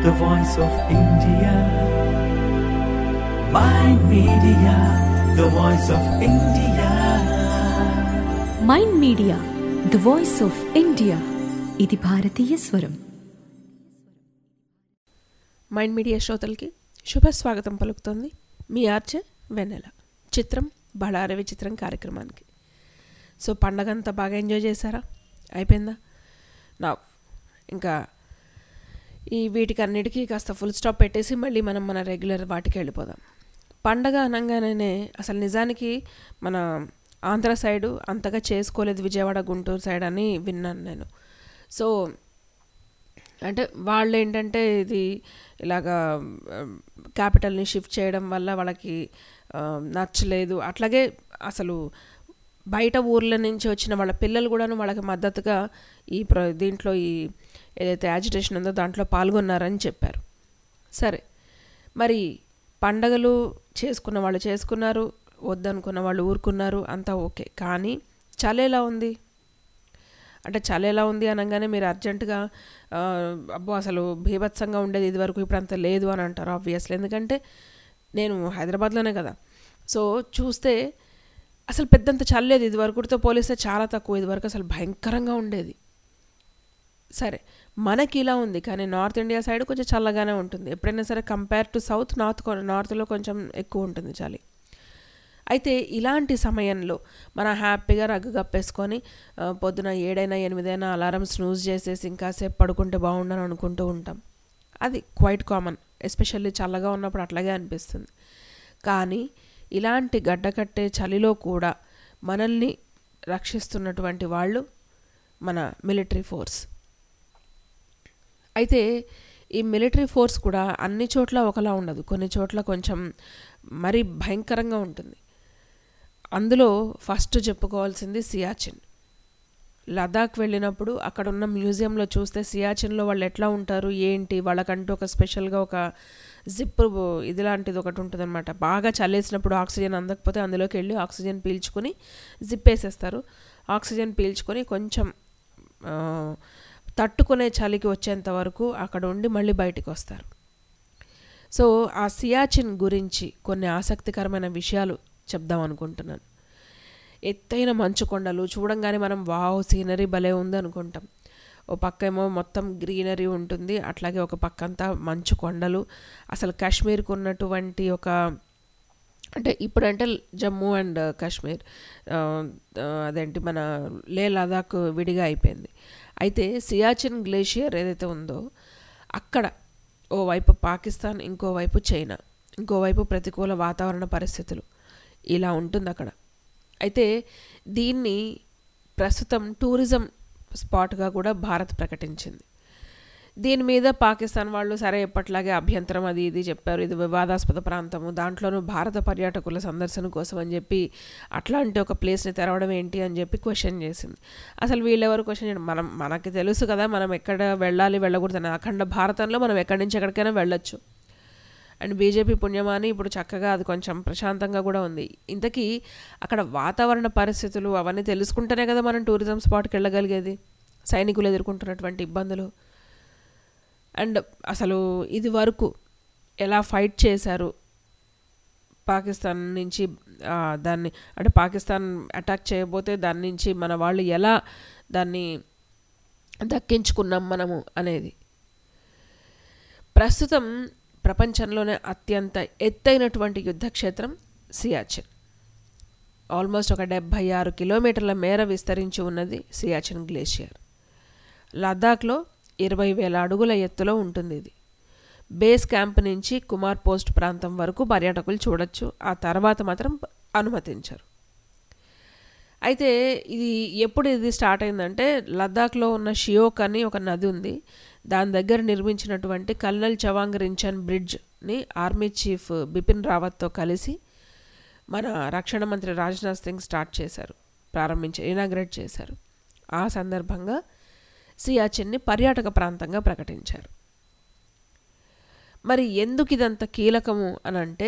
the voice of India. Mind Media, the voice of India. Mind Media the voice of India ఇది భారతీయ స్వరం mind media శ్రోతలకి శుభ స్వాగతం పలుకుతోంది మీ ఆర్చే వెన్నెల చిత్రం బళార విచిత్రం కార్యక్రమానికి సో పండగంతా బాగా ఎంజాయ్ చేశారా అయిపోయిందా నా ఇంకా ఈ వీటికి అన్నిటికీ కాస్త ఫుల్ స్టాప్ పెట్టేసి మళ్ళీ మనం మన రెగ్యులర్ వాటికి వెళ్ళిపోదాం పండగ అనగానే అసలు నిజానికి మన ఆంధ్ర సైడు అంతగా చేసుకోలేదు విజయవాడ గుంటూరు సైడ్ అని విన్నాను నేను సో అంటే వాళ్ళు ఏంటంటే ఇది ఇలాగా క్యాపిటల్ని షిఫ్ట్ చేయడం వల్ల వాళ్ళకి ఆ, నచ్చలేదు అట్లాగే అసలు బయట ఊర్ల నుంచి వచ్చిన వాళ్ళ పిల్లలు కూడాను వాళ్ళకి మద్దతుగా ఈ ప్ర దీంట్లో ఈ ఏదైతే యాజిటేషన్ ఉందో దాంట్లో పాల్గొన్నారని చెప్పారు సరే మరి పండగలు చేసుకున్న వాళ్ళు చేసుకున్నారు వద్దనుకున్న వాళ్ళు ఊరుకున్నారు అంతా ఓకే కానీ చలి ఎలా ఉంది అంటే చలి ఎలా ఉంది అనగానే మీరు అర్జెంటుగా ఆ, అబ్బో అసలు బీభత్సంగా ఉండేది ఇది వరకు ఇప్పుడు అంత లేదు అని అంటారు ఆబ్వియస్లీ ఎందుకంటే నేను హైదరాబాద్లోనే కదా సో చూస్తే అసలు పెద్దంత చల్లేదు ఇది వరకుతో పోలిస్తే చాలా తక్కువ ఇది వరకు అసలు భయంకరంగా ఉండేది సరే మనకి ఇలా ఉంది కానీ నార్త్ ఇండియా సైడ్ కొంచెం చల్లగానే ఉంటుంది ఎప్పుడైనా సరే కంపేర్ టు సౌత్ నార్త్ నార్త్లో కొంచెం ఎక్కువ ఉంటుంది చలి అయితే ఇలాంటి సమయంలో మనం హ్యాపీగా రగ్గు కప్పేసుకొని ఆ, పొద్దున ఏడైనా ఎనిమిదైనా అలారం స్నూజ్ చేసేసి ఇంకాసేపు పడుకుంటే బాగుండని అనుకుంటూ ఉంటాం అది క్వైట్ కామన్ ఎస్పెషల్లీ చల్లగా ఉన్నప్పుడు అట్లాగే అనిపిస్తుంది కానీ ఇలాంటి గడ్డకట్టే చలిలో కూడా మనల్ని రక్షిస్తున్నటువంటి వాళ్ళు మన మిలిటరీ ఫోర్స్ అయితే ఈ మిలిటరీ ఫోర్స్ కూడా అన్ని చోట్ల ఒకలా ఉండదు కొన్ని చోట్ల కొంచెం మరీ భయంకరంగా ఉంటుంది అందులో ఫస్ట్ చెప్పుకోవాల్సింది సియాచిన్ లదాఖ్ వెళ్ళినప్పుడు అక్కడ ఉన్న మ్యూజియంలో చూస్తే సియాచిన్లో వాళ్ళు ఎట్లా ఉంటారు ఏంటి వాళ్ళకంటూ ఒక స్పెషల్గా ఒక జిప్ ఇది లాంటిది ఒకటి ఉంటుందన్నమాట బాగా చల్లేసినప్పుడు ఆక్సిజన్ అందకపోతే అందులోకి వెళ్ళి ఆక్సిజన్ పీల్చుకొని జిప్ వేసేస్తారు ఆక్సిజన్ పీల్చుకొని కొంచెం ఆ, తట్టుకునే చలికి వచ్చేంత వరకు అక్కడ ఉండి మళ్ళీ బయటికి వస్తారు సో ఆ సియాచిన్ గురించి కొన్ని ఆసక్తికరమైన విషయాలు చెప్దాం అనుకుంటున్నాను ఎత్తైన మంచు కొండలు చూడంగానే మనం వావ్ సీనరీ భలే ఉంది అనుకుంటాం ఓ పక్క ఏమో మొత్తం గ్రీనరీ ఉంటుంది అట్లాగే ఒక పక్క అంతా మంచు కొండలు అసలు కాశ్మీర్కి ఉన్నటువంటి ఒక అంటే ఇప్పుడంటే జమ్మూ అండ్ కాశ్మీర్ ఆ, ఆ, అదేంటి మన లే లదాఖ్ విడిగా అయిపోయింది అయితే సియాచిన్ గ్లేషియర్ ఏదైతే ఉందో అక్కడ ఓవైపు పాకిస్తాన్ ఇంకోవైపు చైనా ఇంకోవైపు ప్రతికూల వాతావరణ పరిస్థితులు ఇలా ఉంటుంది అక్కడ అయితే దీన్ని ప్రస్తుతం టూరిజం స్పాట్గా కూడా భారత్ ప్రకటించింది దీని మీద పాకిస్తాన్ వాళ్ళు సరే ఎప్పట్లాగే అభ్యంతరం అది ఇది చెప్పారు ఇది వివాదాస్పద ప్రాంతము దాంట్లోనూ భారత పర్యాటకుల సందర్శన కోసం అని చెప్పి అట్లాంటి ఒక ప్లేస్ని తెరవడం ఏంటి అని చెప్పి క్వశ్చన్ చేసింది అసలు వీళ్ళెవరు క్వశ్చన్ చేయడం మనం మనకి తెలుసు కదా మనం ఎక్కడ వెళ్ళాలి వెళ్ళకూడదని అఖండ భారతంలో మనం ఎక్కడి నుంచి ఎక్కడికైనా వెళ్ళొచ్చు అండ్ బీజేపీ పుణ్యమాని ఇప్పుడు చక్కగా అది కొంచెం ప్రశాంతంగా కూడా ఉంది ఇంతకీ అక్కడ వాతావరణ పరిస్థితులు అవన్నీ తెలుసుకుంటేనే కదా మనం టూరిజం స్పాట్కి వెళ్ళగలిగేది సైనికులు ఎదుర్కొంటున్నటువంటి ఇబ్బందులు అండ్ అసలు ఇది వరకు ఎలా ఫైట్ చేశారు పాకిస్తాన్ నుంచి ఆ, దాన్ని అంటే పాకిస్తాన్ అటాక్ చేయబోతే దాని నుంచి మన వాళ్ళు ఎలా దాన్ని దక్కించుకున్నాం మనము అనేది ప్రస్తుతం ప్రపంచంలోనే అత్యంత ఎత్తైనటువంటి యుద్ధక్షేత్రం సియాచిన్ ఆల్మోస్ట్ ఒక డెబ్భై ఆరు కిలోమీటర్ల మేర విస్తరించి ఉన్నది సియాచిన్ గ్లేషియర్ లద్దాఖ్లో ఇరవై వేల అడుగుల ఎత్తులో ఉంటుంది ఇది బేస్ క్యాంప్ నుంచి కుమార్ పోస్ట్ ప్రాంతం వరకు పర్యాటకులు చూడొచ్చు ఆ తర్వాత మాత్రం అనుమతించరు అయితే ఇది ఎప్పుడు ఇది స్టార్ట్ అయిందంటే లద్దాఖ్లో ఉన్న షియోక్ అని ఒక నది ఉంది దాని దగ్గర నిర్మించినటువంటి కల్నల్ చవాంగ్ రించన్ బ్రిడ్జ్ని ఆర్మీ చీఫ్ బిపిన్ రావత్తో కలిసి మన రక్షణ మంత్రి రాజ్నాథ్ సింగ్ స్టార్ట్ చేశారు ప్రారంభించి ఇనాగ్రేట్ చేశారు ఆ సందర్భంగా సియాచిన్ని పర్యాటక ప్రాంతంగా ప్రకటించారు మరి ఎందుకు ఇదంత కీలకము అని అంటే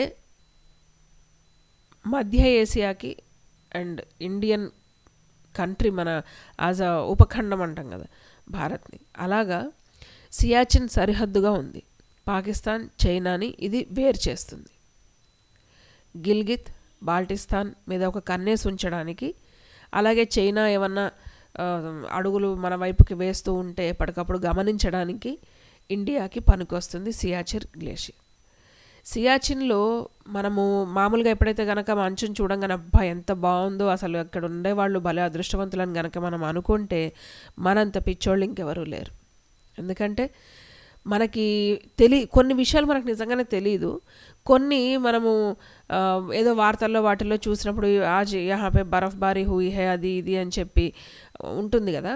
మధ్య ఏసియాకి అండ్ ఇండియన్ కంట్రీ మన యాజ్ అ ఉపఖండం అంటాం కదా భారత్ని అలాగా సియాచిన్ సరిహద్దుగా ఉంది పాకిస్తాన్ చైనాని ఇది వేరు చేస్తుంది గిల్గిత్ బాల్టిస్తాన్ మీద ఒక కన్నేసి ఉంచడానికి అలాగే చైనా ఏమన్నా ఆ, అడుగులు మన వైపుకి వేస్తూ ఉంటే ఎప్పటికప్పుడు గమనించడానికి ఇండియాకి పనికొస్తుంది సియాచిన్ గ్లేషియర్ సియాచిన్లో మనము మామూలుగా ఎప్పుడైతే గనక మంచుని చూడంగానే అబ్బా ఎంత బాగుందో అసలు అక్కడ ఉండేవాళ్ళు భలే అదృష్టవంతులని గనక మనం అనుకుంటే మనంత పిచ్చోళ్ళు ఇంకెవరూ లేరు ఎందుకంటే మనకి తెలి కొన్ని విషయాలు మనకు నిజంగానే తెలియదు కొన్ని మనము ఆ, ఏదో వార్తల్లో వాటిల్లో చూసినప్పుడు ఆజ్ యహా పే బరఫ్ బారీ హుయి హే అది ఇది అని చెప్పి ఉంటుంది కదా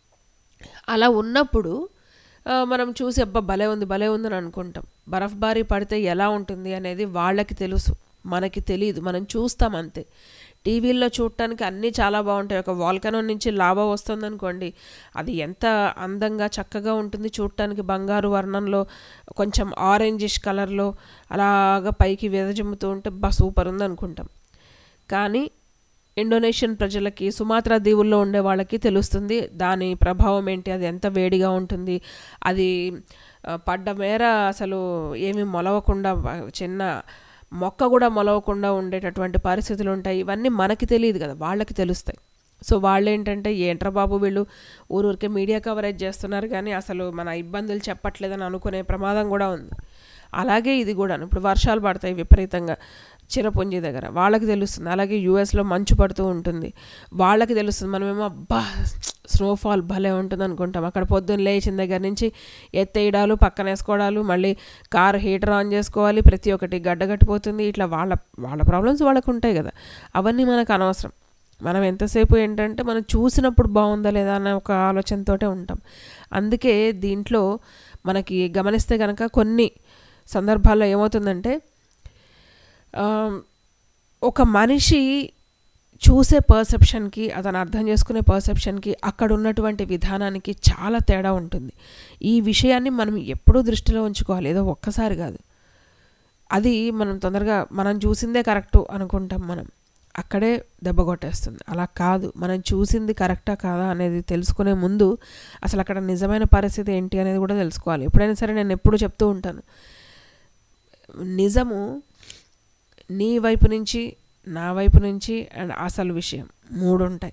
అలా ఉన్నప్పుడు ఆ, మనం చూసి అబ్బా భలే ఉంది భలే ఉందని అనుకుంటాం బరఫ్ బారీ పడితే ఎలా ఉంటుంది అనేది వాళ్ళకి తెలుసు మనకి తెలియదు మనం చూస్తాం అంతే టీవీల్లో చూడటానికి అన్నీ చాలా బాగుంటాయి ఒక వాల్కనో నుంచి లావా వస్తుందనుకోండి అది ఎంత అందంగా చక్కగా ఉంటుంది చూడటానికి బంగారు వర్ణంలో కొంచెం ఆరెంజిష్ కలర్లో అలాగా పైకి వెదజమ్ముతూ ఉంటే బా సూపర్ ఉంది అనుకుంటాం కానీ ఇండోనేషియన్ ప్రజలకి సుమాత్రా దీవుల్లో ఉండే వాళ్ళకి తెలుస్తుంది దాని ప్రభావం ఏంటి అది ఎంత వేడిగా ఉంటుంది అది ఆ, పడ్డ మేర అసలు ఏమీ మొలవకుండా వ- చిన్న మొక్క కూడా మొలవకుండా ఉండేటటువంటి పరిస్థితులు ఉంటాయి ఇవన్నీ మనకి తెలియదు కదా వాళ్ళకి తెలుస్తాయి సో వాళ్ళు ఏంటంటే ఏంట్రా బాబు వీళ్ళు ఊరూరికే మీడియా కవరేజ్ చేస్తున్నారు కానీ అసలు మన ఇబ్బందులు చెప్పట్లేదని అనుకునే ప్రమాదం కూడా ఉంది అలాగే ఇది కూడా ఇప్పుడు వర్షాలు పడతాయి విపరీతంగా చిరపుంజి దగ్గర వాళ్ళకి తెలుస్తుంది అలాగే యూఎస్లో మంచు పడుతూ ఉంటుంది వాళ్ళకి తెలుస్తుంది మనమేమో అబ్బా స్నోఫాల్ భలే ఉంటుంది అనుకుంటాం అక్కడ పొద్దున్న లేచిన దగ్గర నుంచి ఎత్తేయడాలు పక్కన వేసుకోవడాలు మళ్ళీ కార్ హీటర్ ఆన్ చేసుకోవాలి ప్రతి ఒక్కటి గడ్డగట్టిపోతుంది ఇట్లా వాళ్ళ వాళ్ళ ప్రాబ్లమ్స్ వాళ్ళకు ఉంటాయి కదా అవన్నీ మనకు అనవసరం మనం ఎంతసేపు ఏంటంటే మనం చూసినప్పుడు బాగుందా లేదా అన్న ఒక ఆలోచనతోటే ఉంటాం అందుకే దీంట్లో మనకి గమనిస్తే కనుక కొన్ని సందర్భాల్లో ఏమవుతుందంటే ఆ, ఒక మనిషి చూసే పర్సెప్షన్కి అతను అర్థం చేసుకునే పర్సెప్షన్కి అక్కడ ఉన్నటువంటి విధానానికి చాలా తేడా ఉంటుంది ఈ విషయాన్ని మనం ఎప్పుడూ దృష్టిలో ఉంచుకోవాలి ఏదో ఒక్కసారి కాదు అది మనం తొందరగా మనం చూసిందే కరెక్టు అనుకుంటాం మనం అక్కడే దెబ్బ కొట్టేస్తుంది అలా కాదు మనం చూసింది కరెక్టా కాదా అనేది తెలుసుకునే ముందు అసలు అక్కడ నిజమైన పరిస్థితి ఏంటి అనేది కూడా తెలుసుకోవాలి ఎప్పుడైనా సరే నేను ఎప్పుడు చెప్తూ ఉంటాను నిజము నీ వైపు నుంచి నా వైపు నుంచి అండ్ అసలు విషయం మూడు ఉంటాయి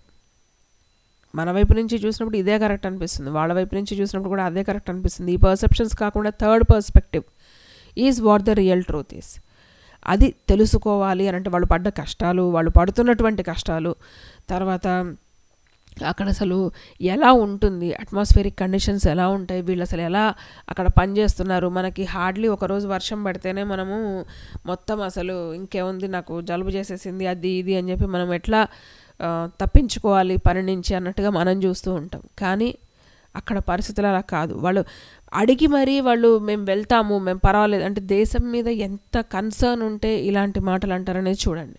మన వైపు నుంచి చూసినప్పుడు ఇదే కరెక్ట్ అనిపిస్తుంది వాళ్ళ వైపు నుంచి చూసినప్పుడు కూడా అదే కరెక్ట్ అనిపిస్తుంది ఈ పర్సెప్షన్స్ కాకుండా third perspective is what the real truth is అది తెలుసుకోవాలి అని అంటే వాళ్ళు పడ్డ కష్టాలు వాళ్ళు పడుతున్నటువంటి కష్టాలు తర్వాత అక్కడ అసలు ఎలా ఉంటుంది అట్మాస్ఫియరిక్ కండిషన్స్ ఎలా ఉంటాయి వీళ్ళు అసలు ఎలా అక్కడ పనిచేస్తున్నారు మనకి హార్డ్లీ ఒకరోజు వర్షం పడితేనే మనము మొత్తం అసలు ఇంకేముంది నాకు జలుబు చేసేసింది అది ఇది అని చెప్పి మనం ఎట్లా ఆ, తప్పించుకోవాలి పని నుంచి అన్నట్టుగా మనం చూస్తూ ఉంటాం కానీ అక్కడ పరిస్థితులు అలా కాదు వాళ్ళు అడిగి మరీ వాళ్ళు మేము వెళ్తాము మేము పర్వాలేదు అంటే దేశం మీద ఎంత కన్సర్న్ ఉంటే ఇలాంటి మాటలు అంటారనేది చూడండి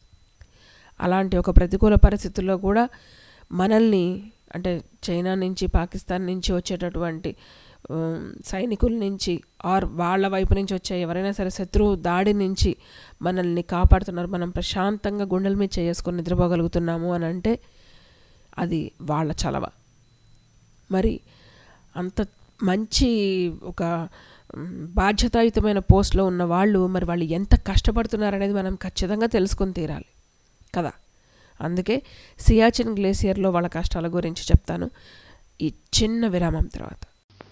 అలాంటి ఒక ప్రతికూల పరిస్థితుల్లో కూడా మనల్ని అంటే చైనా నుంచి పాకిస్తాన్ నుంచి వచ్చేటటువంటి ఉమ్, సైనికుల నుంచి ఆర్ వాళ్ళ వైపు నుంచి వచ్చే ఎవరైనా సరే శత్రువు దాడి నుంచి మనల్ని కాపాడుతున్నారు మనం ప్రశాంతంగా గుండెల మీద చేసుకొని నిద్రపోగలుగుతున్నాము అని అంటే అది వాళ్ళ చలవ మరి అంత మంచి ఒక మ్, బాధ్యతాయుతమైన పోస్ట్లో ఉన్న వాళ్ళు మరి వాళ్ళు ఎంత కష్టపడుతున్నారనేది మనం ఖచ్చితంగా తెలుసుకొని తీరాలి కదా అందుకే సియాచిన్ గ్లేసియర్లో వాళ్ళ కష్టాల గురించి చెప్తాను ఈ చిన్న విరామం తర్వాత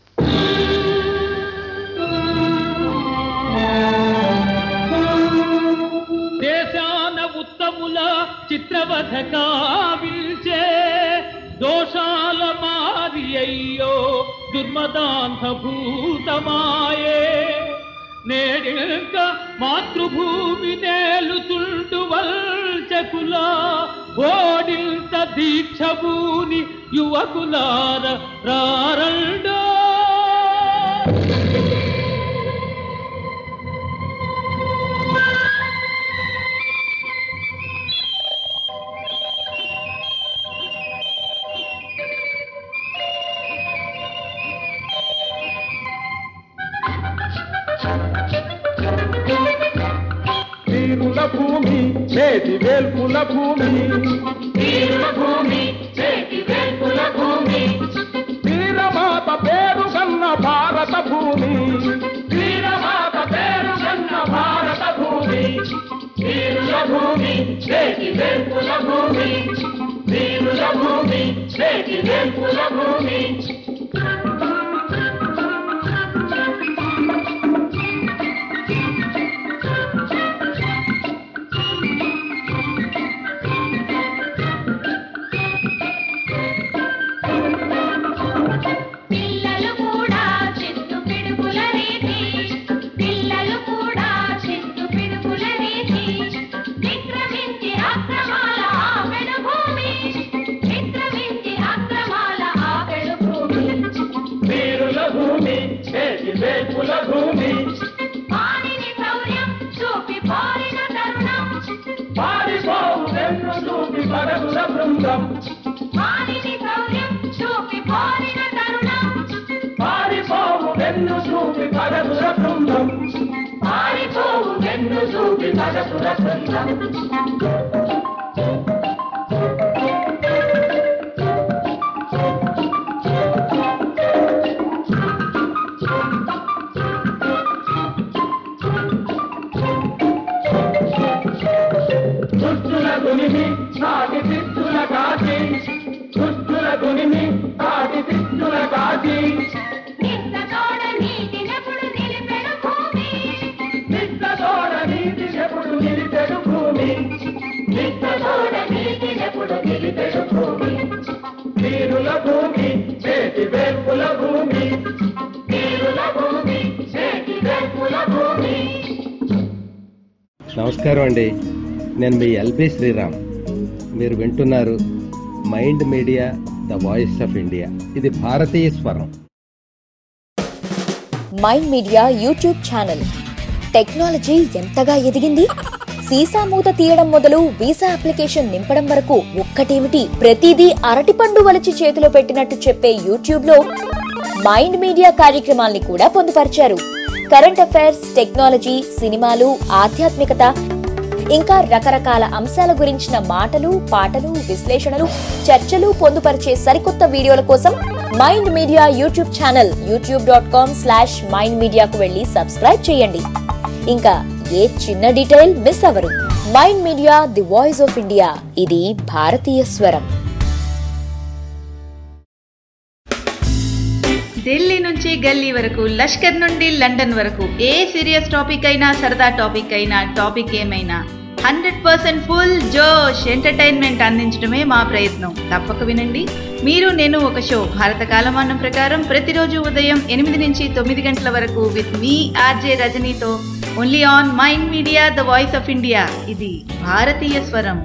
దేశాన ఉత్తముల చిత్రవధ కావిల్చే దోషాల మారి అయ్యో దుర్మదాంత భూతమాయే నేడింక మాతృభూమి నేలుతుండు వల్చకుల ఓడింత దీక్షభూని యువకులార రారండో వీరుల భూమి చేతి వేల్పుల భూమి వీరుల భూమి చేతి వేల్పుల భూమి వీరమాత పేరు కన్న భారత భూమి దూరం మానిని శౌర్యం చూపి పోరిన తరుణం పారిపోవు వెన్ను చూపి పగసుర బృందం పారిపోవు వెన్ను చూపి పగసుర బృందం దుష్టుల గునిమి నాటి శిష్టుల కాచి దుష్టుల గునిమి నాటి శిష్టుల కాచి నిత్త తోడ నీటినప్పుడు నిలిపెడు భూమి నిత్తతోడ నీతి ఎప్పుడు నిలిపెడు భూమి తోడ నీటినప్పుడు నిలిపెడు భూమి వీరుల భూమి చేతి వేల్పుల భూమి వీరుల భూమి చేతి వేల్పుల భూమి నమస్కారం అండి నేను మీ ఎల్బి శ్రీరామ్ మీరు వింటున్నారు Mind Media the voice of India ఇది భారతీయ స్వరం mind Media YouTube channel technology ఎంతగా ఎదిగింది సీసా మూత తీయడం మొదలు వీసా అప్లికేషన్ నింపడం వరకు ఒక్కటేమిటి ప్రతిదీ అరటిపండు వలిచి చేతిలో పెట్టినట్టు చెప్పే యూట్యూబ్ లో మైండ్ మీడియా కార్యక్రమాల్ని కూడా పొందుపరిచారు కరెంట్ అఫైర్స్ టెక్నాలజీ సినిమాలు ఆధ్యాత్మికత ఇంకా రకరకాల అంశాల గురించిన మాటలు పాటలు విశ్లేషణలు చర్చలు పొందుపరిచే సరికొత్త వీడియోల కోసం Mind Media YouTube channel YouTube dot com slash Mind మీడియాకు వెళ్ళి సబ్స్క్రైబ్ చేయండి ఇంకా ఏ చిన్న డీటెయిల్ మిస్ అవరు Mind media the voice of India ఇది భారతీయ స్వరం ఢిల్లీ నుంచి గల్లీ వరకు లష్కర్ నుండి లండన్ వరకు ఏ సీరియస్ టాపిక్ అయినా సరదా టాపిక్ అయినా టాపిక్ ఏమైనా హండ్రెడ్ పర్సెంట్ ఫుల్ జోష్ ఎంటర్టైన్మెంట్ అందించడమే మా ప్రయత్నం తప్పక వినండి మీరు నేను ఒక షో భారత కాలమానం ప్రకారం ప్రతిరోజు ఉదయం ఎనిమిది నుంచి తొమ్మిది గంటల వరకు విత్ మీ ఆర్జే రజనీతో only on Mind Media the voice of India ఇది భారతీయ స్వరం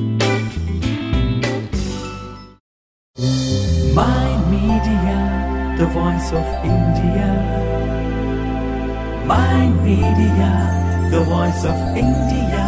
Mind Media, the voice of India. Mind Media, the voice of India.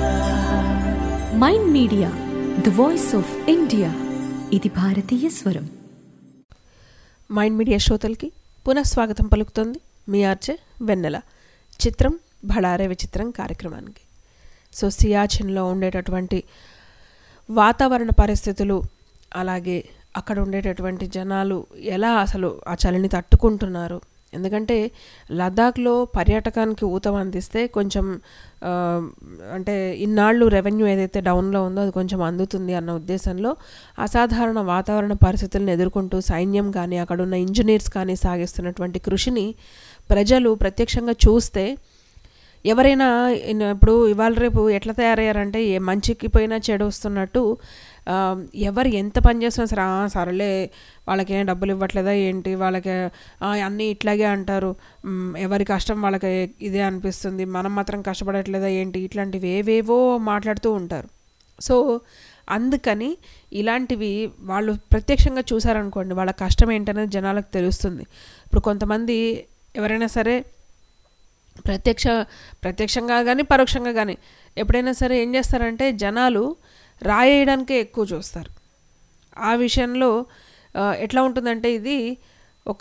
Mind Media the voice of India ఇది భారతీయ స్వరం మైండ్ మీడియా శ్రోతలకి పునఃస్వాగతం పలుకుతోంది మీ ఆర్జే వెన్నెల చిత్రం భళారే విచిత్రం కార్యక్రమానికి సో సియాచిన్లో ఉండేటటువంటి వాతావరణ పరిస్థితులు అలాగే అక్కడ ఉండేటటువంటి జనాలు ఎలా అసలు ఆ చలిని తట్టుకుంటున్నారు ఎందుకంటే లదాఖ్లో పర్యాటకానికి ఊతం అందిస్తే కొంచెం ఆ, అంటే ఇన్నాళ్ళు రెవెన్యూ ఏదైతే డౌన్లో ఉందో అది కొంచెం అందుతుంది అన్న ఉద్దేశంలో అసాధారణ వాతావరణ పరిస్థితులను ఎదుర్కొంటూ సైన్యం కానీ అక్కడ ఉన్న ఇంజనీర్స్ కానీ సాగిస్తున్నటువంటి కృషిని ప్రజలు ప్రత్యక్షంగా చూస్తే ఎవరైనా ఇన్- ఇప్పుడు ఇవాళ రేపు ఎట్లా తయారయ్యారంటే ఏ మంచికి పోయినా చెడు వస్తున్నట్టు ఆ, ఎవరు ఎంత పని చేస్తున్నా సరే "ఆ, సరేలే వాళ్ళకి ఏం డబ్బులు ఇవ్వట్లేదా ఏంటి వాళ్ళకి "ఆ, అన్నీ ఇట్లాగే అంటారు మ్, ఎవరి కష్టం వాళ్ళకి ఇదే అనిపిస్తుంది మనం మాత్రం కష్టపడట్లేదా ఏంటి ఇట్లాంటివి ఏవేవో మాట్లాడుతూ ఉంటారు సో అందుకని ఇలాంటివి వాళ్ళు ప్రత్యక్షంగా చూసారనుకోండి వాళ్ళ కష్టం ఏంటనేది జనాలకు తెలుస్తుంది ఇప్పుడు కొంతమంది ఎవరైనా సరే ప్రత్యక్ష ప్రత్యక్షంగా కానీ పరోక్షంగా కానీ ఎప్పుడైనా సరే ఏం చేస్తారంటే జనాలు రాయేయడానికే ఎక్కువ చూస్తారు ఆ విషయంలో ఆ, ఎట్లా ఉంటుందంటే ఇది ఒక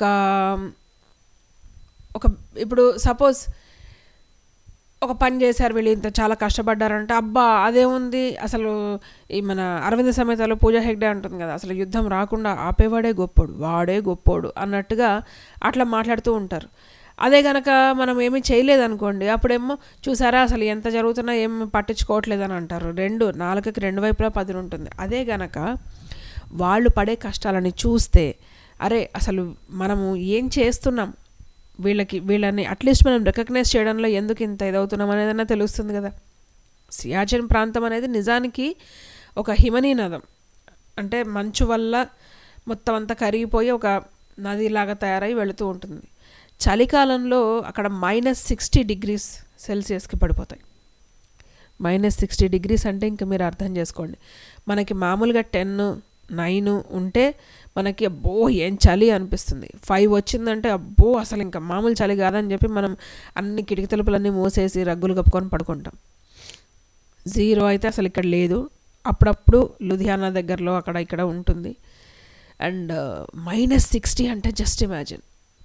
ఒక ఇప్పుడు సపోజ్ ఒక పని చేశారు వీళ్ళు ఇంత చాలా కష్టపడ్డారంటే అబ్బా అదేముంది అసలు ఈ మన అరవింద సమేతలో పూజా హెగ్డే అంటుంది కదా అసలు యుద్ధం రాకుండా ఆపేవాడే గొప్పోడు వాడే గొప్పోడు అన్నట్టుగా అట్లా మాట్లాడుతూ ఉంటారు అదే గనక మనం ఏమీ చేయలేదనుకోండి అప్పుడేమో చూసారా అసలు ఎంత జరుగుతున్నా ఏం పట్టించుకోవట్లేదని అంటారు రెండు నాలుగుకి రెండు వైపులా పదును ఉంటుంది అదే గనక వాళ్ళు పడే కష్టాలని చూస్తే అరే అసలు మనము ఏం చేస్తున్నాం వీళ్ళకి వీళ్ళని అట్లీస్ట్ మనం రికగ్నైజ్ చేయడంలో ఎందుకు ఇంత ఇదవుతున్నాం అనేదన్నా తెలుస్తుంది కదా సియాచిన్ ప్రాంతం అనేది నిజానికి ఒక హిమనీనదం అంటే మంచు వల్ల మొత్తం అంతా కరిగిపోయి ఒక నదిలాగా తయారై వెళుతూ ఉంటుంది చలికాలంలో అక్కడ మైనస్ సిక్స్టీ డిగ్రీస్ సెల్సియస్కి పడిపోతాయి మైనస్ సిక్స్టీ డిగ్రీస్ అంటే ఇంకా మీరు అర్థం చేసుకోండి మనకి మామూలుగా టెన్ నైన్ ఉంటే మనకి అబ్బో ఏం చలి అనిపిస్తుంది ఫైవ్ వచ్చిందంటే అబ్బో అసలు ఇంకా మామూలు చలి కాదని చెప్పి మనం అన్ని కిటికీ తలుపులన్నీ మూసేసి రగ్గులు కప్పుకొని పడుకుంటాం జీరో అయితే అసలు ఇక్కడ లేదు అప్పుడప్పుడు లుధియానా దగ్గరలో అక్కడ ఇక్కడ ఉంటుంది అండ్ మైనస్ సిక్స్టీ అంటే జస్ట్ ఇమాజిన్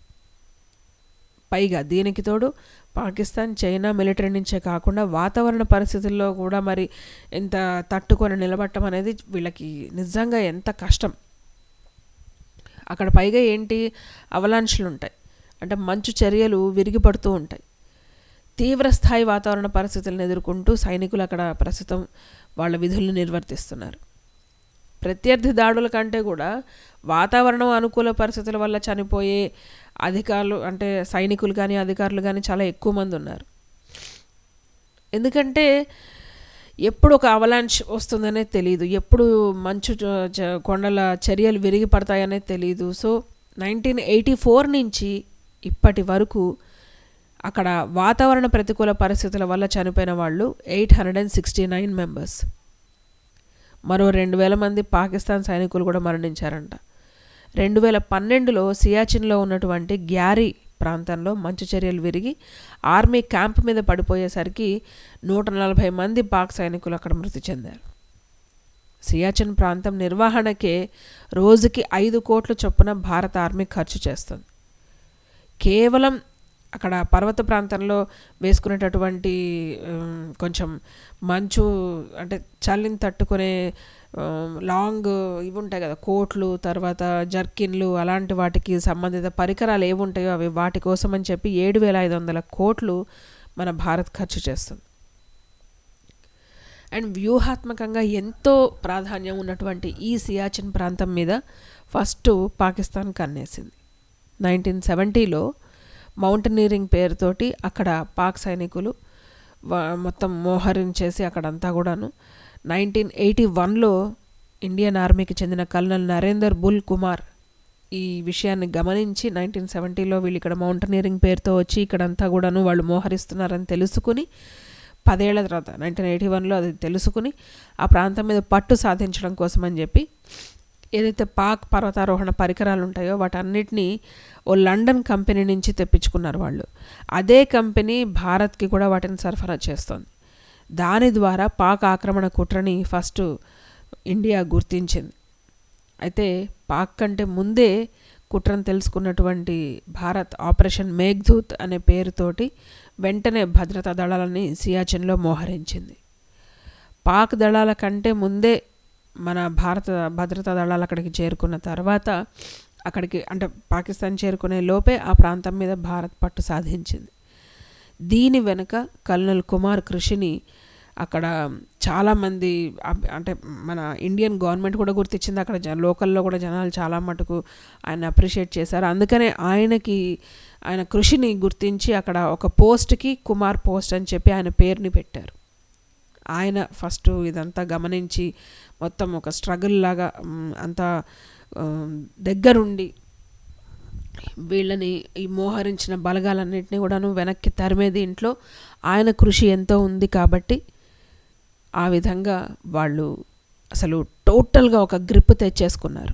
పైగా దీనికి తోడు పాకిస్తాన్ చైనా మిలిటరీ నుంచే కాకుండా వాతావరణ పరిస్థితుల్లో కూడా మరి ఎంత తట్టుకొని నిలబడటం అనేది వీళ్ళకి నిజంగా ఎంత కష్టం అక్కడ పైగా ఏంటి అవలాంచ్లు ఉంటాయి అంటే మంచు చర్యలు విరిగిపడుతూ ఉంటాయి తీవ్ర స్థాయి వాతావరణ పరిస్థితులను ఎదుర్కొంటూ సైనికులు అక్కడ ప్రస్తుతం వాళ్ళ విధులను నిర్వర్తిస్తున్నారు ప్రత్యర్థి దాడుల కంటే కూడా వాతావరణం అనుకూల పరిస్థితుల వల్ల చనిపోయే అధికారులు అంటే సైనికులు కానీ అధికారులు కానీ చాలా ఎక్కువ మంది ఉన్నారు ఎందుకంటే ఎప్పుడు ఒక అవలాంచ్ వస్తుందనే తెలియదు ఎప్పుడు మంచు చ- చ- కొండల చర్యలు విరిగి పడతాయనే తెలియదు సో నైన్టీన్ ఎయిటీ ఫోర్ నుంచి ఇప్పటి వరకు అక్కడ వాతావరణ ప్రతికూల పరిస్థితుల వల్ల చనిపోయిన వాళ్ళు eight hundred and sixty nine members మరో రెండు వేల మంది పాకిస్తాన్ సైనికులు కూడా మరణించారంట రెండు వేల పన్నెండులో సియాచిన్లో ఉన్నటువంటి గ్యారీ ప్రాంతంలో మంచు చర్యలు విరిగి ఆర్మీ క్యాంప్ మీద పడిపోయేసరికి నూట నలభై మంది పాక్ సైనికులు అక్కడ మృతి చెందారు సియాచిన్ ప్రాంతం నిర్వహణకే రోజుకి ఐదు కోట్ల చొప్పున భారత ఆర్మీ ఖర్చు చేస్తుంది కేవలం అక్కడ పర్వత ప్రాంతంలో వేసుకునేటటువంటి ఉమ్, కొంచెం మంచు అంటే చలిని తట్టుకునే ఉమ్, లాంగ్ ఇవి ఉంటాయి కదా కోట్లు తర్వాత జర్కిన్లు అలాంటి వాటికి సంబంధిత పరికరాలు ఏవి ఉంటాయో అవి వాటి కోసం అని చెప్పి ఏడు వేల ఐదు వందల కోట్లు మన భారత్ ఖర్చు చేస్తుంది అండ్ వ్యూహాత్మకంగా ఎంతో ప్రాధాన్యం ఉన్నటువంటి ఈ సియాచిన్ ప్రాంతం మీద ఫస్ట్ పాకిస్తాన్ కన్నేసింది నైన్టీన్ సెవెంటీలో మౌంటనీరింగ్ పేరుతోటి అక్కడ పాక్ సైనికులు వా- మొత్తం మోహరించేసి అక్కడంతా కూడాను నైన్టీన్ ఎయిటీ వన్లో ఇండియన్ ఆర్మీకి చెందిన కల్నల్ నరేందర్ బుల్ కుమార్ ఈ విషయాన్ని గమనించి నైన్టీన్ సెవెంటీలో వీళ్ళు ఇక్కడ మౌంటనీరింగ్ పేరుతో వచ్చి ఇక్కడంతా కూడాను వాళ్ళు మోహరిస్తున్నారని తెలుసుకుని పదేళ్ల తర్వాత నైన్టీన్ ఎయిటీ వన్లో అది తెలుసుకుని ఆ ప్రాంతం మీద పట్టు సాధించడం కోసం అని చెప్పి ఏదైతే పాక్ పర్వతారోహణ పరికరాలు ఉంటాయో వాటన్నిటినీ ఓ లండన్ కంపెనీ నుంచి తెప్పించుకున్నారు వాళ్ళు అదే కంపెనీ భారత్కి కూడా వాటిని సరఫరా చేస్తోంది దాని ద్వారా పాక్ ఆక్రమణ కుట్రని ఫస్ట్ ఇండియా గుర్తించింది అయితే పాక్ కంటే ముందే కుట్రను తెలుసుకున్నటువంటి భారత్ ఆపరేషన్ మేఘ్దూత్ అనే పేరుతోటి వెంటనే భద్రతా దళాలని సియాచిన్లో మోహరించింది పాక్ దళాల కంటే ముందే మన భారత భద్రతా దళాలు అక్కడికి చేరుకున్న తర్వాత అక్కడికి అంటే పాకిస్తాన్ చేరుకునే లోపే ఆ ప్రాంతం మీద భారత్ పట్టు సాధించింది దీని వెనుక కల్నల్ కుమార్ కృషిని అక్కడ చాలామంది అబ్- అంటే మన ఇండియన్ గవర్నమెంట్ కూడా గుర్తించింది అక్కడ జ లోకల్లో కూడా జనాలు చాలా మటుకు ఆయన అప్రిషియేట్ చేశారు అందుకనే ఆయనకి ఆయన కృషిని గుర్తించి అక్కడ ఒక పోస్ట్కి కుమార్ పోస్ట్ అని చెప్పి ఆయన పేరుని పెట్టారు ఆయన ఫస్ట్ ఇదంతా గమనించి మొత్తం ఒక స్ట్రగుల్ లాగా మ్, అంతా ఆ, దగ్గరుండి వీళ్ళని ఈ మోహరించిన బలగాలన్నింటినీ కూడాను వెనక్కి తరిమేది ఇంట్లో ఆయన కృషి ఎంతో ఉంది కాబట్టి ఆ విధంగా వాళ్ళు అసలు టోటల్గా ఒక గ్రిప్ తెచ్చేసుకున్నారు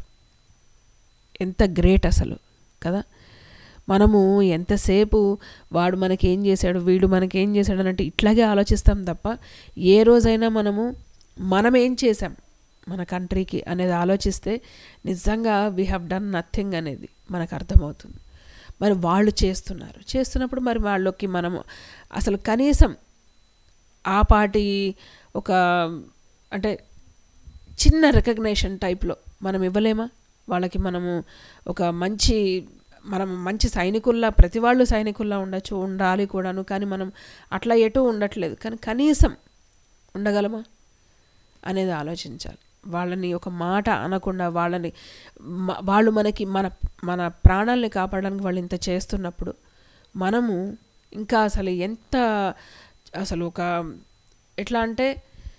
ఎంత గ్రేట్ అసలు కదా మనము ఎంతసేపు వాడు మనకేం చేశాడు వీడు మనకేం చేశాడు అన్నట్టు ఇట్లాగే ఆలోచిస్తాం తప్ప ఏ రోజైనా మనము మనం ఏం చేసాం మన కంట్రీకి అనేది ఆలోచిస్తే నిజంగా వీ హ్యావ్ డన్ నథింగ్ అనేది మనకు అర్థమవుతుంది మరి వాళ్ళు చేస్తున్నారు చేస్తున్నప్పుడు మరి వాళ్ళకి మనము అసలు కనీసం ఆ పాటి ఒక అంటే చిన్న రికగ్నేషన్ టైప్లో మనం ఇవ్వలేమా వాళ్ళకి మనము ఒక మంచి మనం మంచి సైనికుల్లా ప్రతి వాళ్ళు సైనికుల్లా ఉండొచ్చు ఉండాలి కూడాను కానీ మనం అట్లా ఎటు ఉండట్లేదు కానీ కనీసం ఉండగలమా అనేది ఆలోచించాలి వాళ్ళని ఒక మాట అనకుండా వాళ్ళని మ- వాళ్ళు మనకి మన మన ప్రాణాలని కాపాడడానికి వాళ్ళు ఇంత చేస్తున్నప్పుడు మనము ఇంకా అసలు ఎంత అసలు ఒక ఎట్లా అంటే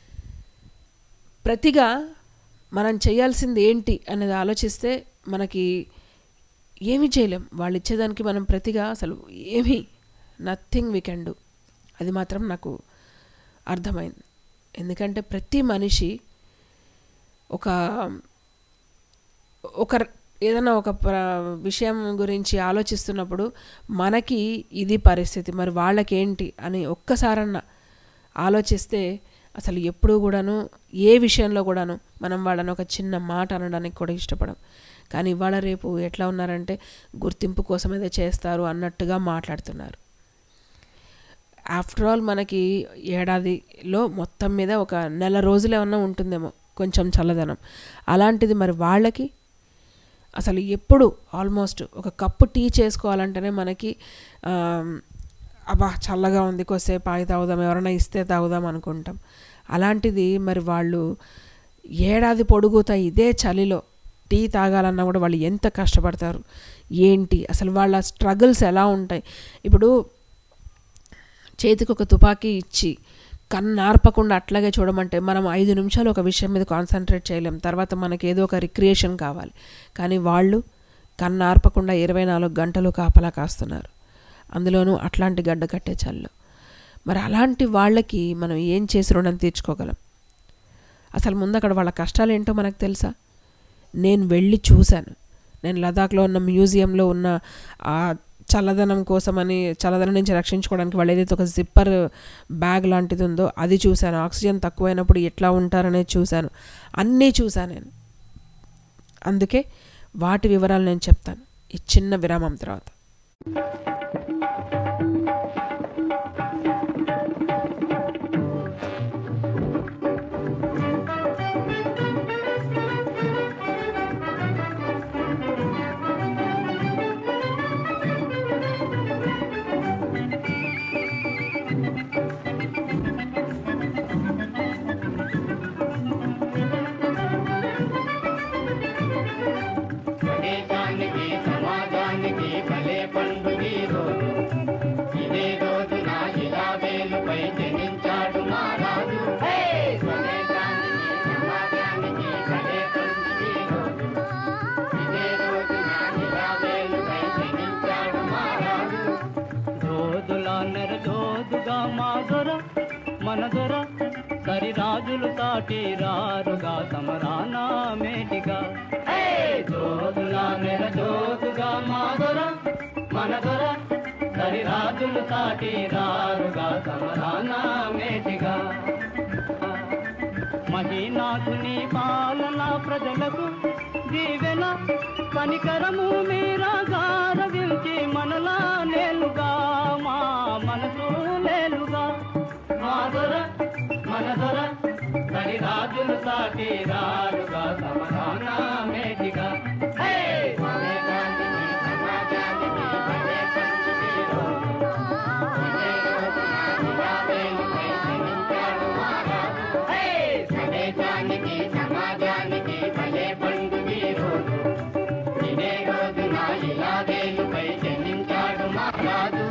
ప్రతిగా మనం చేయాల్సింది ఏంటి అనేది ఆలోచిస్తే మనకి ఏమీ చేయలేం వాళ్ళు ఇచ్చేదానికి మనం ప్రతిగా అసలు ఏమీ నథింగ్ వీ కెన్ డూ అది మాత్రం నాకు అర్థమైంది ఎందుకంటే ప్రతి మనిషి ఒక ఒక ఏదైనా ఒక ప్ర విషయం గురించి ఆలోచిస్తున్నప్పుడు మనకి ఇది పరిస్థితి మరి వాళ్ళకేంటి అని ఒక్కసారన్నా ఆలోచిస్తే అసలు ఎప్పుడూ కూడాను ఏ విషయంలో కూడాను మనం వాళ్ళని ఒక చిన్న మాట అనడానికి కూడా ఇష్టపడం కానీ ఇవాళ రేపు ఎట్లా ఉన్నారంటే గుర్తింపు కోసం ఏదో చేస్తారు అన్నట్టుగా మాట్లాడుతున్నారు ఆఫ్టర్ ఆల్ మనకి ఏడాదిలో మొత్తం మీద ఒక నెల రోజులు ఏమన్నా ఉంటుందేమో కొంచెం చల్లదనం అలాంటిది మరి వాళ్ళకి అసలు ఎప్పుడు ఆల్మోస్ట్ ఒక కప్పు టీ చేసుకోవాలంటేనే మనకి ఆ, అబ్బా చల్లగా ఉంది కొద్దిసేపు ఆగి తాగుదాం ఎవరైనా ఇస్తే తాగుదాం అనుకుంటాం అలాంటిది మరి వాళ్ళు ఏడాది పొడుగుతా ఇదే చలిలో టీ తాగాలన్నా కూడా వాళ్ళు ఎంత కష్టపడతారు ఏంటి అసలు వాళ్ళ స్ట్రగుల్స్ ఎలా ఉంటాయి ఇప్పుడు చేతికి ఒక తుపాకీ ఇచ్చి కన్ను ఆర్పకుండా అట్లాగే చూడమంటే మనం ఐదు నిమిషాలు ఒక విషయం మీద కాన్సన్ట్రేట్ చేయలేం తర్వాత మనకి ఏదో ఒక రిక్రియేషన్ కావాలి కానీ వాళ్ళు కన్ను ఆర్పకుండా ఇరవై నాలుగు గంటలు కాపలా కాస్తున్నారు అందులోనూ అట్లాంటి గడ్డ కట్టే చల్లు మరి అలాంటి వాళ్ళకి మనం ఏం చేసి రుణం తీర్చుకోగలం అసలు ముందు అక్కడ వాళ్ళ కష్టాలు ఏంటో మనకు తెలుసా నేను వెళ్ళి చూశాను నేను లదాఖ్లో ఉన్న మ్యూజియంలో ఉన్న ఆ చల్లదనం కోసమని చల్లదనం నుంచి రక్షించుకోవడానికి వాళ్ళు ఏదైతే ఒక జిప్పర్ బ్యాగ్ లాంటిది ఉందో అది చూశాను ఆక్సిజన్ తక్కువైనప్పుడు ఎట్లా ఉంటారనేది చూశాను అన్నీ చూశాను నేను అందుకే వాటి వివరాలు నేను చెప్తాను ఈ చిన్న విరామం తర్వాత స్వదేశానికి సమాజానికి భలే పండుగ ఈ రోజు ఇదే రోజున ఇలా వేలుపై జనించాడు మా రాజు స్వదేశానికి సమాజానికి భలే పండుగ ఈ రోజు ఇదే రోజున ఇలా వేలుపై జనించాడు మా రాజు రోజులా నెరజోదుగా మా దొర మన దొర సరి రాజులు సాటి రారుగా సమరానా మేటిగా జోదులా నెరజోదుగా మా దొర మన దొర సరి రాజులు సాటి రారుగా సమరానా మేటిగా మహీనాథుని పాలన ప్రజలకు దీవెన కనికరము మీరా గారవించి మనలా నేలుగా మా మనసు నేలుగా మా దొర మన దొర సరి రాజులు సాటి రారుగా సమరానా మేటిగా స్వదేశానికి సమాజానికి భలే పండుగ ఈ రోజు. ఇదే రోజున ఇలా వేలుపై జనించాడు మా రాజు. స్వదేశానికి సమాజానికి భలే పండుగ ఈ రోజు. ఇదే రోజున ఇలా వేలుపై జనించాడు మా రాజు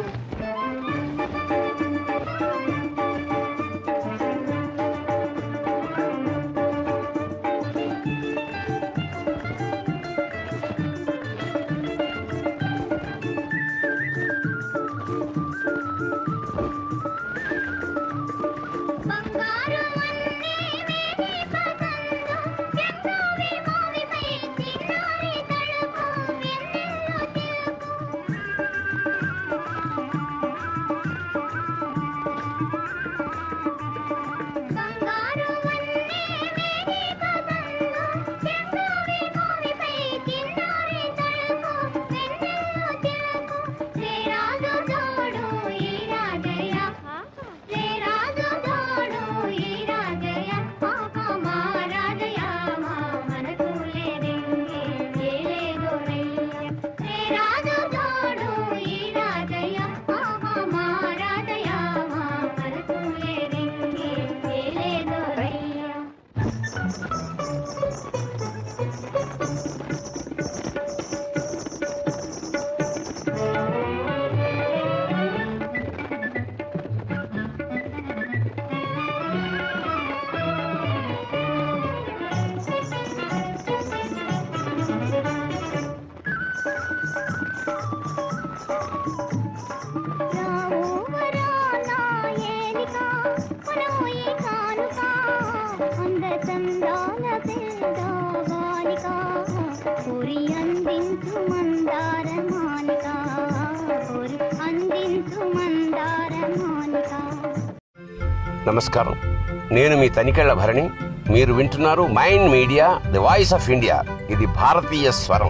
పూరి అందించు మందార మానిక పూరి అందించు మందార మానిక నమస్కారం నేను మీ తనికెళ్ల భరణి మీరు వింటున్నారు Mind media the voice of India ఇది భారతీయ స్వరం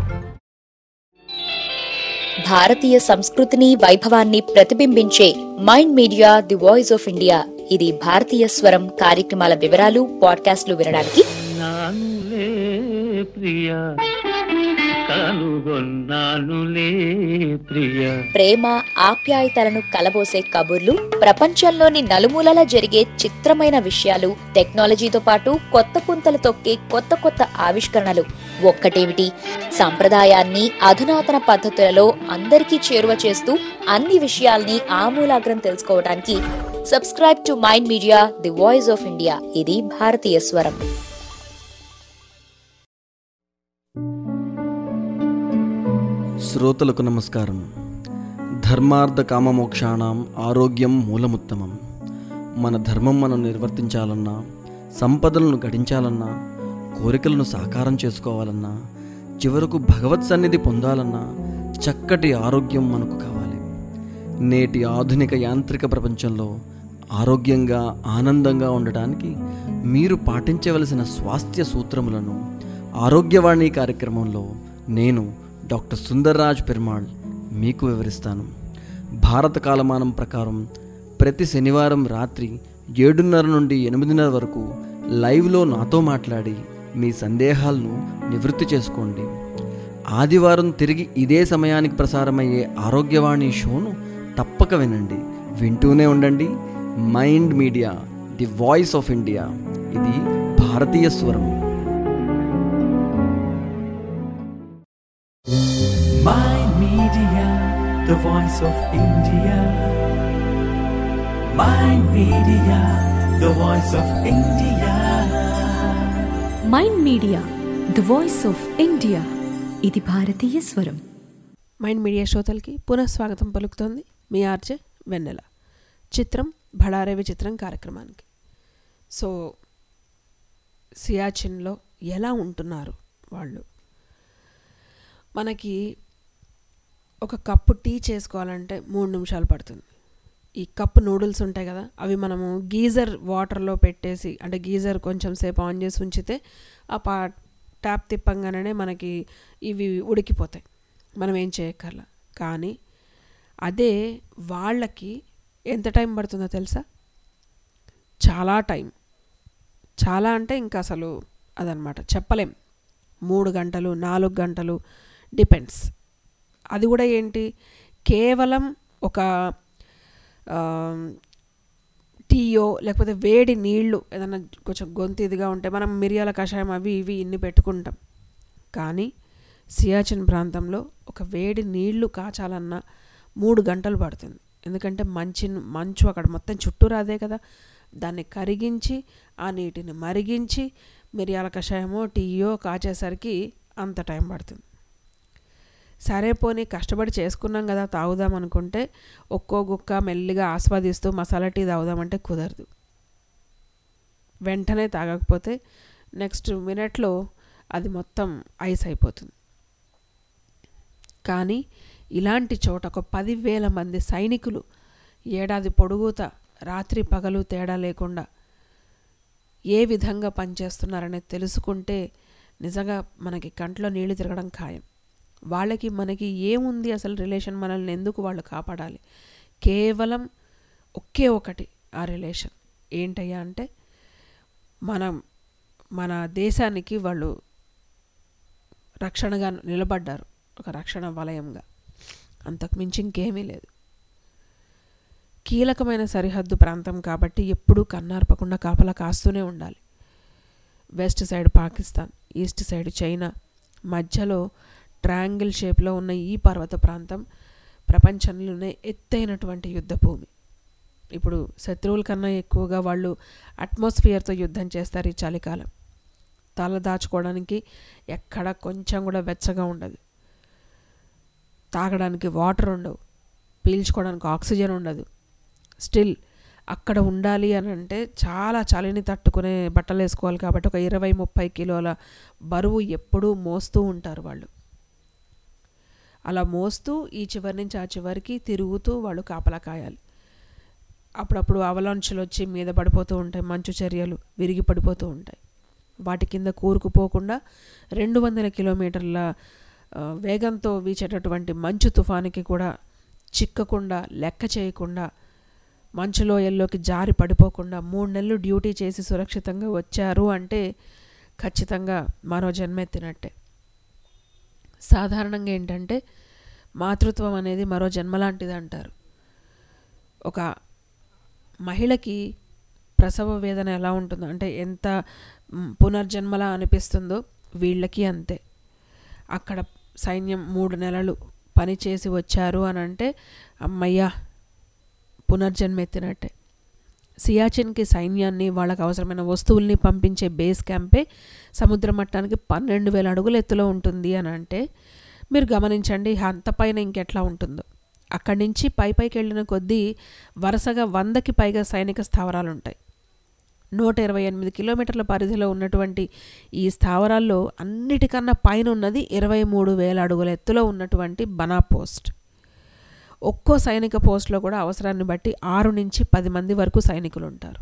భారతీయ సంస్కృతిని వైభవాన్ని ప్రతిబింబించే Mind media the voice of India ఇది భారతీయ స్వరం కార్యక్రమాల వివరాలు పాడ్కాస్ట్లు వినడానికి నానులే ప్రియ కనుగొన్నానులే ప్రియ ప్రేమ ఆప్యాయతలను కలబోసే కబుర్లు ప్రపంచంలోని నలుమూలలా జరిగే చిత్రమైన విషయాలు టెక్నాలజీతో పాటు కొత్త పుంతలు తొక్కే కొత్త కొత్త ఆవిష్కరణలు ఒక్కటేమిటి సంప్రదాయాన్ని అధునాతన పద్ధతులలో అందరికీ చేరువ చేస్తూ అన్ని విషయాల్ని ఆమూలాగ్రం తెలుసుకోవడానికి subscribe to mind media the voice of India ఇది భారతీయ స్వరం శ్రోతలకు నమస్కారం ధర్మార్థ కామమోక్షాణం ఆరోగ్యం మూలముత్తమం మన ధర్మం మనం నిర్వర్తించాలన్నా సంపదలను గడించాలన్నా కోరికలను సాకారం చేసుకోవాలన్నా చివరకు భగవత్ సన్నిధి పొందాలన్నా చక్కటి ఆరోగ్యం మనకు కావాలి నేటి ఆధునిక యాంత్రిక ప్రపంచంలో ఆరోగ్యంగా ఆనందంగా ఉండటానికి మీరు పాటించవలసిన స్వాస్థ్య సూత్రములను ఆరోగ్యవాణి కార్యక్రమంలో నేను డాక్టర్ సుందర్రాజ్ పెరుమాళ్ మీకు వివరిస్తాను భారత కాలమానం ప్రకారం ప్రతి శనివారం రాత్రి ఏడున్నర నుండి ఎనిమిదిన్నర వరకు లైవ్లో నాతో మాట్లాడి మీ సందేహాలను నివృత్తి చేసుకోండి ఆదివారం తిరిగి ఇదే సమయానికి ప్రసారమయ్యే ఆరోగ్యవాణి షోను తప్పక వినండి వింటూనే ఉండండి Mind media the voice of India ఇది భారతీయ స్వరం Mind Media, the voice of India. Mind Media, the voice of India. Mind Media the voice of India ఇది భారతీయ స్వరం మైండ్ మీడియా శ్రోతలకి పునఃస్వాగతం పలుకుతోంది మీ ఆర్జే వెన్నెల చిత్రం భడారే విచిత్రం కార్యక్రమానికి సో సియాచిన్లో ఎలా ఉంటున్నారు వాళ్ళు మనకి ఒక కప్పు టీ చేసుకోవాలంటే మూడు నిమిషాలు పడుతుంది ఈ కప్పు నూడిల్స్ ఉంటాయి కదా అవి మనము గీజర్ వాటర్లో పెట్టేసి అంటే గీజర్ కొంచెం సేపు ఆన్ చేసి ఉంచితే ఆ పా ట్యాప్ తిప్పంగానే మనకి ఇవి ఉడికిపోతాయి మనం ఏం చేయక్కర్లా కానీ అదే వాళ్ళకి ఎంత టైం పడుతుందో తెలుసా చాలా టైం చాలా అంటే ఇంకా అసలు అదనమాట చెప్పలేం మూడు గంటలు నాలుగు గంటలు డిపెండ్స్ అది కూడా ఏంటి కేవలం ఒక ఆ, టీయో లేకపోతే వేడి నీళ్ళు ఏదైనా కొంచెం గొంతు ఇదిగా ఉంటే మనం మిరియాల కషాయం అవి ఇవి ఇన్ని పెట్టుకుంటాం కానీ సియాచిన్ ప్రాంతంలో ఒక వేడి నీళ్లు కాచాలన్నా మూడు గంటలు పడుతుంది ఎందుకంటే మంచి మంచు అక్కడ మొత్తం చుట్టూ రాదే కదా దాన్ని కరిగించి ఆ నీటిని మరిగించి మిరియాల కషాయమో టీయో కాచేసరికి అంత టైం పడుతుంది సరే పోనీ కష్టపడి చేసుకున్నాం కదా తాగుదాం అనుకుంటే ఒక్కో గుక్క మెల్లిగా ఆస్వాదిస్తూ మసాలా టీ తాగుదామంటే కుదరదు వెంటనే తాగకపోతే నెక్స్ట్ మినిట్లో అది మొత్తం ఐస్ అయిపోతుంది కానీ ఇలాంటి చోట ఒక పదివేల మంది సైనికులు ఏడాది పొడుగుతా రాత్రి పగలు తేడా లేకుండా ఏ విధంగా పనిచేస్తున్నారనేది తెలుసుకుంటే నిజంగా మనకి కంట్లో నీళ్లు తిరగడం ఖాయం వాళ్ళకి మనకి ఏముంది అసలు రిలేషన్ మనల్ని ఎందుకు వాళ్ళు కాపాడాలి కేవలం ఒకే ఒకటి ఆ రిలేషన్ ఏంటయ్యా అంటే మనం మన దేశానికి వాళ్ళు రక్షణగా నిలబడ్డారు ఒక రక్షణ వలయంగా అంతకు మించి ఇంకేమీ లేదు కీలకమైన సరిహద్దు ప్రాంతం కాబట్టి ఎప్పుడూ కన్నార్పకుండా కాపలా కాస్తూనే ఉండాలి west side Pakistan east side China మధ్యలో ట్రయాంగిల్ షేప్లో ఉన్న ఈ పర్వత ప్రాంతం ప్రపంచంలోనే ఎత్తైనటువంటి యుద్ధ భూమి ఇప్పుడు శత్రువుల కన్నా ఎక్కువగా వాళ్ళు అట్మాస్ఫియర్తో యుద్ధం చేస్తారు ఈ చలికాలం తల దాచుకోవడానికి ఎక్కడ కొంచెం కూడా వెచ్చగా ఉండదు తాగడానికి వాటర్ ఉండవు పీల్చుకోవడానికి ఆక్సిజన్ ఉండదు స్టిల్ అక్కడ ఉండాలి అని అంటే చాలా చలిని తట్టుకునే బట్టలు వేసుకోవాలి కాబట్టి ఒక ఇరవై ముప్పై కిలోల బరువు ఎప్పుడూ మోస్తూ ఉంటారు వాళ్ళు అలా మోస్తూ ఈ చివరి నుంచి ఆ చివరికి తిరుగుతూ వాళ్ళు కాపలా కాయాలి అప్పుడప్పుడు అవలాంచులు వచ్చి మీద పడిపోతూ ఉంటాయి మంచు చర్యలు విరిగి పడిపోతూ ఉంటాయి వాటి కింద కూరుకుపోకుండా రెండు వందల కిలోమీటర్ల ఆ, వేగంతో వీచేటటువంటి మంచు తుఫానికి కూడా చిక్కకుండా లెక్క చేయకుండా మంచు లోయల్లోకి జారి పడిపోకుండా మూడు నెలలు డ్యూటీ చేసి సురక్షితంగా వచ్చారు అంటే ఖచ్చితంగా మరో జన్మెత్తినట్టే సాధారణంగా ఏంటంటే మాతృత్వం అనేది మరో జన్మలాంటిది అంటారు ఒక మహిళకి ప్రసవ వేదన ఎలా ఉంటుందో అంటే ఎంత మ్, పునర్జన్మలా అనిపిస్తుందో వీళ్ళకి అంతే అక్కడ సైన్యం మూడు నెలలు పని చేసి వచ్చారు అని అంటే అమ్మయ్యా పునర్జన్మ ఎత్తినట్టే సియాచిన్కి సైన్యాన్ని వాళ్ళకి అవసరమైన వస్తువుల్ని పంపించే బేస్ క్యాంపే సముద్ర మట్టానికి పన్నెండు వేల అడుగుల ఎత్తులో ఉంటుంది అని అంటే మీరు గమనించండి అంత పైన ఇంకెట్లా ఉంటుందో అక్కడి నుంచి పై పైకి వెళ్ళిన కొద్దీ వరుసగా వందకి పైగా సైనిక స్థావరాలు ఉంటాయి నూట ఇరవై ఎనిమిది కిలోమీటర్ల పరిధిలో ఉన్నటువంటి ఈ స్థావరాల్లో అన్నిటికన్నా పైన ఉన్నది ఇరవై మూడు వేల అడుగుల ఎత్తులో ఉన్నటువంటి బనా పోస్ట్ ఒక్కో సైనిక పోస్ట్లో కూడా అవసరాన్ని బట్టి ఆరు నుంచి పది మంది వరకు సైనికులు ఉంటారు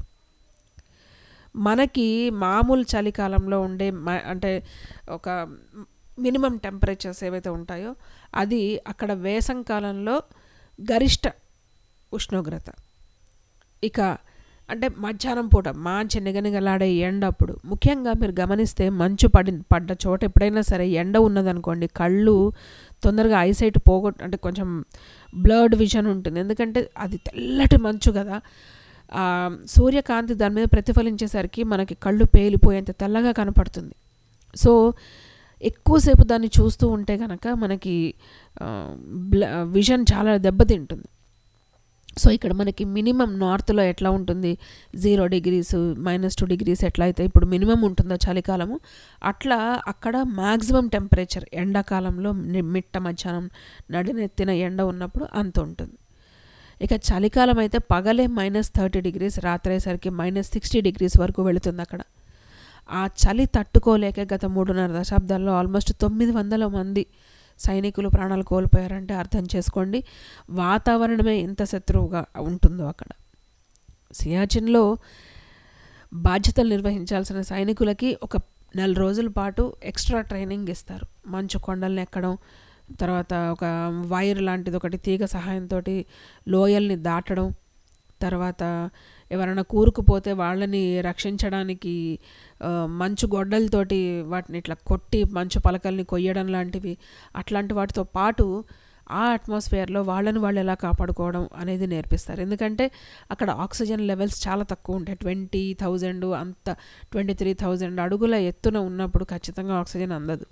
మనకి మామూలు చలికాలంలో ఉండే మ- అంటే ఒక మినిమం టెంపరేచర్స్ ఏవైతే ఉంటాయో అది అక్కడ వేసం కాలంలో గరిష్ట ఉష్ణోగ్రత ఇక అంటే మధ్యాహ్నం పూట మంచి నిగనిగలాడే ఎండ అప్పుడు ముఖ్యంగా మీరు గమనిస్తే మంచు పడి పడ్డ చోట ఎప్పుడైనా సరే ఎండ ఉన్నదనుకోండి కళ్ళు తొందరగా ఐసైట్ పోగొట్ అంటే కొంచెం బ్లర్డ్ విజన్ ఉంటుంది ఎందుకంటే అది తెల్లటి మంచు కదా ఆ, సూర్యకాంతి దాని మీద ప్రతిఫలించేసరికి మనకి కళ్ళు పేలిపోయేంత తెల్లగా కనపడుతుంది సో ఎక్కువసేపు దాన్ని చూస్తూ ఉంటే కనుక మనకి ఆ, బ్ల విజన్ చాలా దెబ్బతింటుంది సో ఇక్కడ మనకి మినిమం నార్త్లో ఎట్లా ఉంటుంది zero degrees minus two degrees ఎట్లా అయితే ఇప్పుడు మినిమం ఉంటుందో చలికాలము అట్లా అక్కడ మ్యాక్సిమం టెంపరేచర్ ఎండాకాలంలో ని- మిట్ట మధ్యాహ్నం నడినెత్తిన ఎండ ఉన్నప్పుడు అంత ఉంటుంది ఇక చలికాలం అయితే పగలే మైనస్ థర్టీ డిగ్రీస్ రాత్రి అయ్యేసరికి మైనస్ సిక్స్టీ డిగ్రీస్ వరకు వెళుతుంది అక్కడ ఆ చలి తట్టుకోలేక గత మూడున్నర దశాబ్దాల్లో ఆల్మోస్ట్ తొమ్మిది వందల మంది సైనికులు ప్రాణాలు కోల్పోయారంటే అర్థం చేసుకోండి వాతావరణమే ఎంత శత్రువుగా ఉంటుందో అక్కడ సియాచిన్లో బాధ్యతలు నిర్వహించాల్సిన సైనికులకి ఒక నెల రోజుల పాటు ఎక్స్ట్రా ట్రైనింగ్ ఇస్తారు మంచు కొండల్ని ఎక్కడం తర్వాత ఒక వైర్ లాంటిది ఒకటి తీగ సహాయంతో లోయల్ని దాటడం తర్వాత ఎవరైనా కూరుకుపోతే వాళ్ళని రక్షించడానికి ఆ, మంచు గొడ్డలతోటి వాటిని ఇట్లా కొట్టి మంచు పలకల్ని కొయ్యడం లాంటివి అట్లాంటి వాటితో పాటు ఆ అట్మాస్ఫియర్లో వాళ్ళని వాళ్ళు ఎలా కాపాడుకోవడం అనేది నేర్పిస్తారు ఎందుకంటే అక్కడ ఆక్సిజన్ లెవెల్స్ చాలా తక్కువ ఉంటాయి ట్వంటీ థౌజండ్ అంత ట్వంటీ త్రీ థౌజండ్ అడుగుల ఎత్తున ఉన్నప్పుడు ఖచ్చితంగా ఆక్సిజన్ అందదు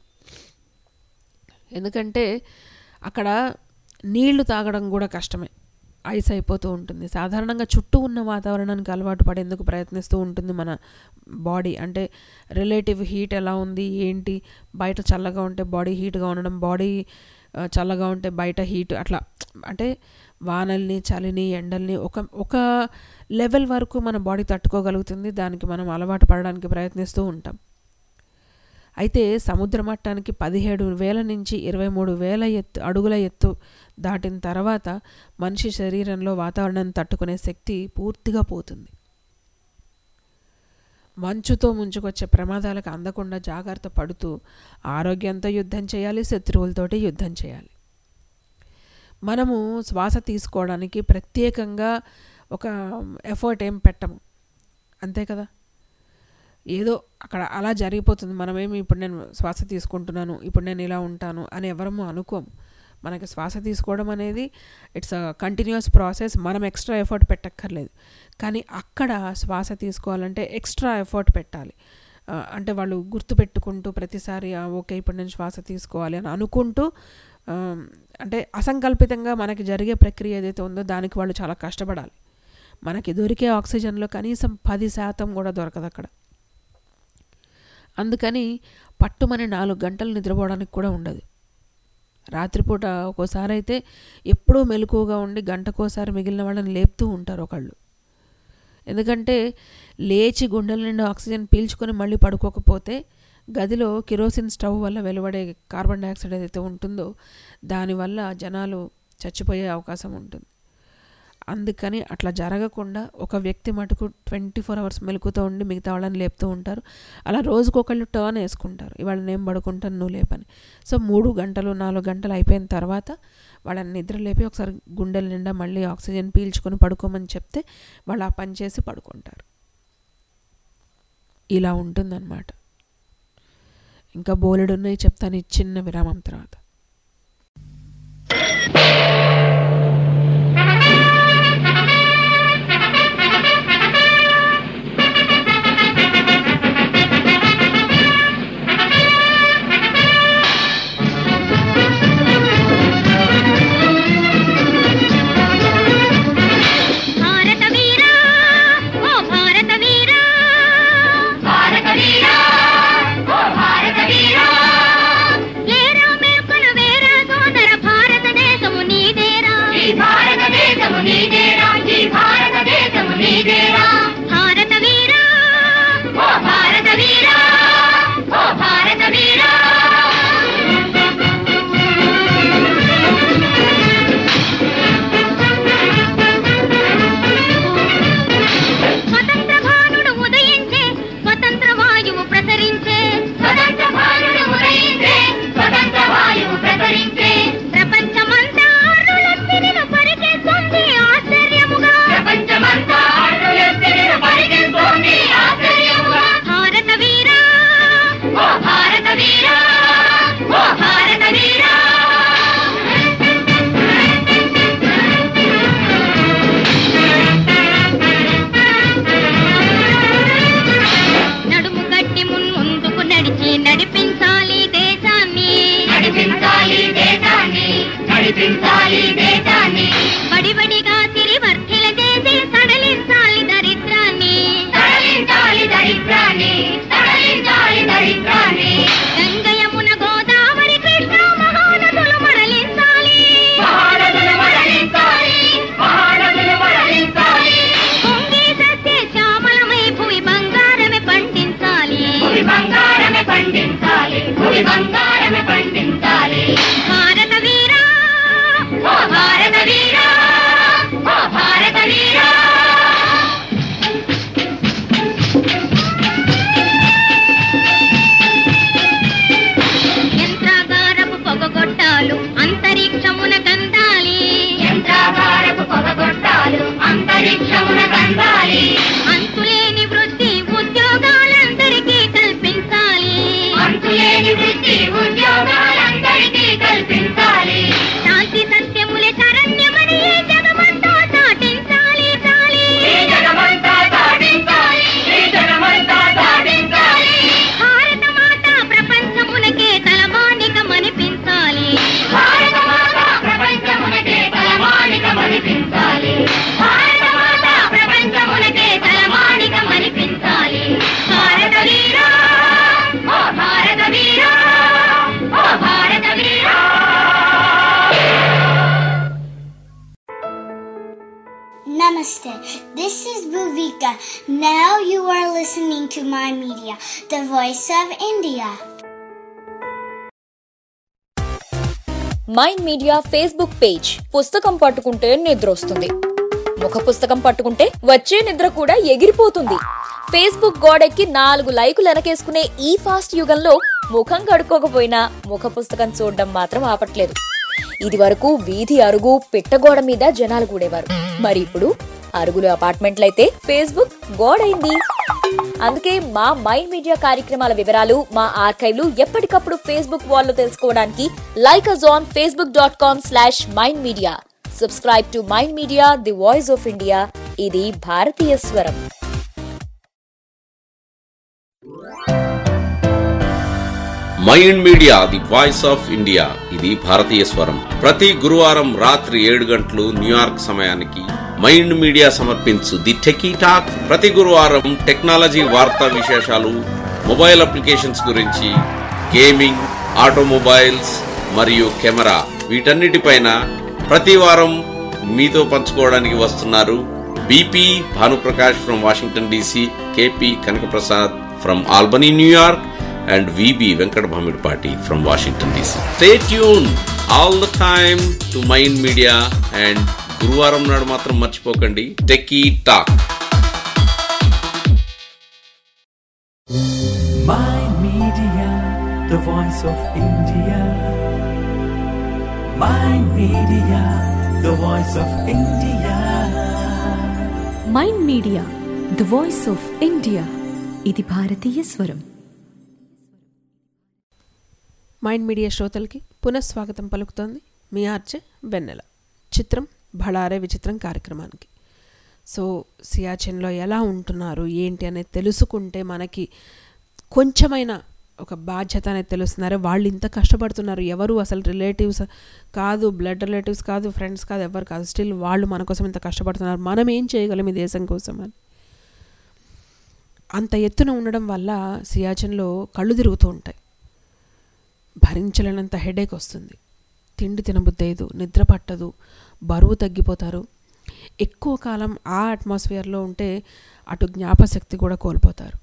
ఎందుకంటే అక్కడ నీళ్లు తాగడం కూడా కష్టమే ఐస్ అయిపోతూ ఉంటుంది సాధారణంగా చుట్టూ ఉన్న వాతావరణానికి అలవాటు పడేందుకు ప్రయత్నిస్తూ ఉంటుంది మన బాడీ అంటే రిలేటివ్ హీట్ ఎలా ఉంది ఏంటి బయట చల్లగా ఉంటే బాడీ హీట్గా ఉండడం బాడీ ఆ, చల్లగా ఉంటే బయట హీట్ అట్లా అంటే వానల్ని చలిని ఎండల్ని ఒక ఒక లెవెల్ వరకు మన బాడీ తట్టుకోగలుగుతుంది దానికి మనం అలవాటు పడడానికి ప్రయత్నిస్తూ ఉంటాం అయితే సముద్ర మట్టానికి పదిహేడు వేల నుంచి ఇరవై మూడు వేల ఎత్తు అడుగుల ఎత్తు దాటిన తర్వాత మనిషి శరీరంలో వాతావరణాన్ని తట్టుకునే శక్తి పూర్తిగా పోతుంది మంచుతో ముంచుకొచ్చే ప్రమాదాలకు అందకుండా జాగ్రత్త పడుతూ ఆరోగ్యంతో యుద్ధం చేయాలి శత్రువులతోటి యుద్ధం చేయాలి మనము శ్వాస తీసుకోవడానికి ప్రత్యేకంగా ఒక ఎఫర్ట్ ఏం పెట్టము అంతే కదా ఏదో అక్కడ అలా జరిగిపోతుంది మనమేమి ఇప్పుడు నేను శ్వాస తీసుకుంటున్నాను ఇప్పుడు నేను ఇలా ఉంటాను అని ఎవరము అనుకోము మనకి శ్వాస తీసుకోవడం అనేది ఇట్స్ అ కంటిన్యూస్ ప్రాసెస్ మనం ఎక్స్ట్రా ఎఫర్ట్ పెట్టక్కర్లేదు కానీ అక్కడ శ్వాస తీసుకోవాలంటే ఎక్స్ట్రా ఎఫర్ట్ పెట్టాలి ఆ, అంటే వాళ్ళు గుర్తుపెట్టుకుంటూ ప్రతిసారి "ఆ, ఓకే ఇప్పుడు నేను శ్వాస తీసుకోవాలి అని అనుకుంటూ ఆ, అంటే అసంకల్పితంగా మనకి జరిగే ప్రక్రియ ఏదైతే ఉందో దానికి వాళ్ళు చాలా కష్టపడాలి మనకి దొరికే ఆక్సిజన్లో కనీసం పది శాతం కూడా దొరకదు అక్కడ అందుకని పట్టుమని నాలుగు గంటలు నిద్రపోవడానికి కూడా ఉండదు రాత్రిపూట ఒక్కోసారి అయితే ఎప్పుడూ మెలకువగా ఉండి గంటకోసారి మిగిలిన వాళ్ళని లేపుతూ ఉంటారు ఒకళ్ళు ఎందుకంటే లేచి గుండెల నిండా ఆక్సిజన్ పీల్చుకొని మళ్ళీ పడుకోకపోతే గదిలో కిరోసిన్ స్టవ్ వల్ల వెలువడే కార్బన్ డైఆక్సైడ్ ఏదైతే ఉంటుందో దానివల్ల జనాలు చచ్చిపోయే అవకాశం ఉంటుంది అందుకని అట్లా జరగకుండా ఒక వ్యక్తి మటుకు ట్వంటీ ఫోర్ అవర్స్ మెలుకుతూ ఉండి మిగతా వాళ్ళని లేపుతూ ఉంటారు అలా రోజుకొకళ్ళు టర్న్ వేసుకుంటారు ఇవాళ నేను పడుకుంటాను నువ్వు లేపని సో మూడు గంటలు నాలుగు గంటలు అయిపోయిన తర్వాత వాళ్ళని నిద్ర లేపి ఒకసారి గుండెల నిండా మళ్ళీ ఆక్సిజన్ పీల్చుకొని పడుకోమని చెప్తే వాళ్ళు ఆ పని చేసి పడుకుంటారు ఇలా ఉంటుందన్నమాట ఇంకా బోలెడు ఉన్నాయి చెప్తాను ఈ చిన్న విరామం తర్వాత భారత వీరా ఓ భారత వీరా భారత వీరా ఓ భారత వీరా లేరా మేల్కొన వేరా సోదర భారతదేశము నీదేరా ఈ భారతదేశము నీదేరా ఈ భారతదేశము నీదేరా భారత వీరా ఓ భారత వీరా ఓ భారత వీరా స్వతంత్ర భానుడు ఉదయించే స్వతంత్ర వాయువు ప్రసరించే స్వతంత్ర భానుడు ఉదయించే స్వతంత్ర వాయువు ప్రసరించే ప్రపంచమంతా ఆరులెత్తినిను పరిగెత్తుంది ఆశ్చర్యముగా ప్రపంచమంతా ఆరులెత్తినిను పరిగెత్తుంది ఆశ్చర్యముగా భారత వీరా ఓ భారత వీరా ఓ భారత వీరా నడుము కట్టి ముందుకు నడిచి నడిపించాలి దేశాన్ని నడిపించాలి దేశాన్ని నడిపించాలి దేశాన్ని బడిబడిగా సిరివర్ధిల చేసి సడలించాలి దరిద్రాన్ని సడలించాలి దరిద్రాన్ని సడలించాలి దరిద్రాన్ని గంగయమున గోదావరి కృష్ణ మహానదులు మరలించాలి మహానదులు మరలించాలి మహానదులు మరలించాలి పొంగి సత్య శ్యామలమై భూమి బంగారమే పండించాలి భూమి బంగారమే పండించాలి భూమి బంగారమే పండించాలి భారత వీరా ఓ భారత వీరా ఓ భారత వీరా యంత్రాగారపు పొగగొట్టాలు అంతరిక్షమున కందాలి యంత్రాగారపు పొగగొట్టాలు అంతరిక్షమున కందాలి అంతులేని వృత్తి ఉద్యోగాలందరికీ కల్పించాలి అంతులేని వృత్తి ఉద్యోగాలందరికీ కల్పించాలి శాంతి సత్యములే శరణ్యమని ఈ జగమంతా చాటించాలి చాలి ఈ జగమంతా చాటించాలి ఈ జగమంతా చాటించాలి భారత మాత ప్రపంచమునకే తలమానికమనిపించాలి భారత మాత ప్రపంచమునకే తలమానికమనిపించాలి భారత మాత ప్రపంచమునకే తలమానికమనిపించాలి భారత వీరా ఓ భారత వీరా ఓ భారత వీరా Namaste. This is Bhuvika. Now you are listening to my media, the voice of India. Mind Media Facebook page పుస్తకం పట్టుకుంటే నిద్ర వస్తుంది ముఖ పుస్తకం పట్టుకుంటే వచ్చే నిద్ర కూడా ఎగిరిపోతుంది ఫేస్బుక్ గోడెక్కి నాలుగు లైకులు వెనకేసుకునే ఈ ఫాస్ట్ యుగంలో ముఖం కడుక్కోకపోయినా ముఖ పుస్తకం చూడడం మాత్రం ఆపట్లేదు ఇది వరకు వీధి అరుగు పిట్టగోడ మీద జనాలు కూడేవారు మరి ఇప్పుడు అరుగులు అపార్ట్మెంట్లయితే ఫేస్బుక్ గోడైంది అందుకే మా మైండ్ మీడియా కార్యక్రమాల వివరాలు మా ఆర్కైవ్లు ఎప్పటికప్పుడు ఫేస్బుక్ వాల్లో తెలుసుకోవడానికి like us on Facebook dot com slash mind media subscribe to mind media the voice of India ఇది భారతీయ స్వరం mind media the voice of India ఇది భారతీయ స్వరం ప్రతి గురువారం రాత్రి ఏడు గంటలు న్యూయార్క్ సమయానికి మైండ్ మీడియా సమర్పించు ది టెకీ టాక్ ప్రతి గురువారం టెక్నాలజీ వార్తా విశేషాలు మొబైల్ అప్లికేషన్స్ గురించి గేమింగ్ ఆటోమొబైల్స్ మరియు కెమెరా వీటన్నిటిపైన ప్రతి వారం మీతో పంచుకోవడానికి వస్తున్నారు BP Bhanuprakash from Washington DC KP Kanakaprasad from Albany New York and VB Venkat Bhamidpati from Washington DC. Stay tuned all the time to Mind Media and గురువారం నాడు మాత్రం మర్చిపోకండి techie talk Mind Media, the voice of India. Mind Media, the voice of India. Mind Media the voice of India ఇది భారతీయ స్వరం mind media శ్రోతలకి పునఃస్వాగతం పలుకుతోంది మీ ఆర్జే వెన్నెల చిత్రం భళారే విచిత్రం కార్యక్రమానికి సో సియాచెన్లో ఎలా ఉంటున్నారు ఏంటి అనేది తెలుసుకుంటే మనకి కొంచెమైనా ఒక బాధ్యత అనేది తెలుస్తున్నారు వాళ్ళు ఇంత కష్టపడుతున్నారు ఎవరు అసలు రిలేటివ్స్ కాదు బ్లడ్ రిలేటివ్స్ కాదు ఫ్రెండ్స్ కాదు ఎవరు కాదు స్టిల్ వాళ్ళు మన కోసం ఇంత కష్టపడుతున్నారు మనం ఏం చేయగలం ఈ దేశం కోసం అని అంత ఎత్తున ఉండడం వల్ల సియాచెన్లో కళ్ళు తిరుగుతూ ఉంటాయి భరించలేనంత హెడేక్ వస్తుంది తిండి తినబుద్దేదు నిద్ర పట్టదు బరువు తగ్గిపోతారు ఎక్కువ కాలం ఆ అట్మాస్ఫియర్లో ఉంటే అటు జ్ఞాపశక్తి కూడా కోల్పోతారు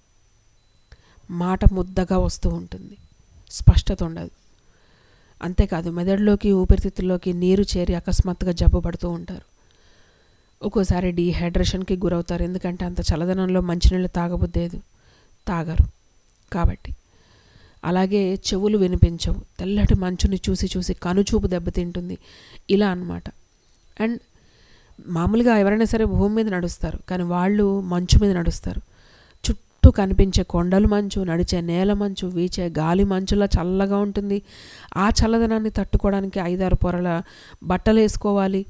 మాట ముద్దగా వస్తూ ఉంటుంది స్పష్టత ఉండదు అంతేకాదు మెదడులోకి ఊపిరితిత్తుల్లోకి నీరు చేరి అకస్మాత్తుగా జబ్బు పడుతూ ఉంటారు ఒక్కోసారి డీహైడ్రేషన్కి గురవుతారు ఎందుకంటే అంత చల్లదనంలో మంచినీళ్ళు తాగబుద్దేదు తాగరు కాబట్టి అలాగే చెవులు వినిపించవు తెల్లటి మంచుని చూసి చూసి కనుచూపు దెబ్బతింటుంది ఇలా అన్నమాట అండ్ మామూలుగా ఎవరైనా సరే భూమి మీద నడుస్తారు కానీ వాళ్ళు మంచు మీద నడుస్తారు చుట్టూ కనిపించే కొండల మంచు నడిచే నేల మంచు వీచే గాలి మంచులా చల్లగా ఉంటుంది ఆ చల్లదనాన్ని తట్టుకోవడానికి ఐదారు పొరల బట్టలు వేసుకోవాలి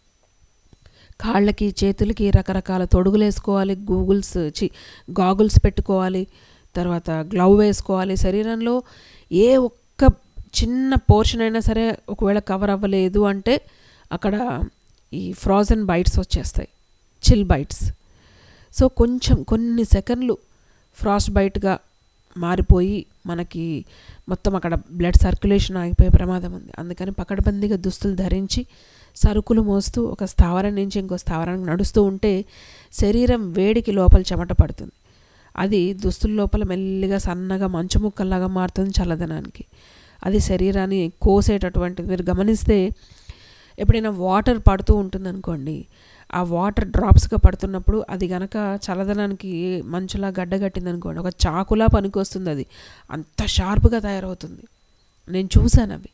కాళ్ళకి చేతులకి రకరకాల తొడుగులు వేసుకోవాలి గూగుల్స్ చి గాగుల్స్ పెట్టుకోవాలి తర్వాత గ్లవ్ వేసుకోవాలి శరీరంలో ఏ ఒక్క చిన్న పోర్షన్ అయినా సరే ఒకవేళ కవర్ అవ్వలేదు అంటే అక్కడ ఈ ఫ్రాజన్ బైట్స్ వచ్చేస్తాయి చిల్ బైట్స్ సో కొంచెం కొన్ని సెకండ్లు ఫ్రాస్ట్ బైట్గా మారిపోయి మనకి మొత్తం అక్కడ బ్లడ్ సర్క్యులేషన్ ఆగిపోయే ప్రమాదం ఉంది అందుకని పకడ్బందీగా దుస్తులు ధరించి సరుకులు మోస్తూ ఒక స్థావరం నుంచి ఇంకో స్థావరానికి నడుస్తూ ఉంటే శరీరం వేడికి లోపల చెమట పడుతుంది అది దుస్తుల లోపల మెల్లిగా సన్నగా మంచు ముక్కల్లాగా మారుతుంది చల్లదనానికి అది శరీరాన్ని కోసేటటువంటిది మీరు గమనిస్తే ఎప్పుడైనా వాటర్ పడుతూ ఉంటుంది అనుకోండి ఆ వాటర్ డ్రాప్స్గా పడుతున్నప్పుడు అది గనక చల్లదనానికి మంచులా గడ్డగట్టింది అనుకోండి ఒక చాకులా పనికొస్తుంది అది అంత షార్ప్గా తయారవుతుంది నేను చూశాను అవి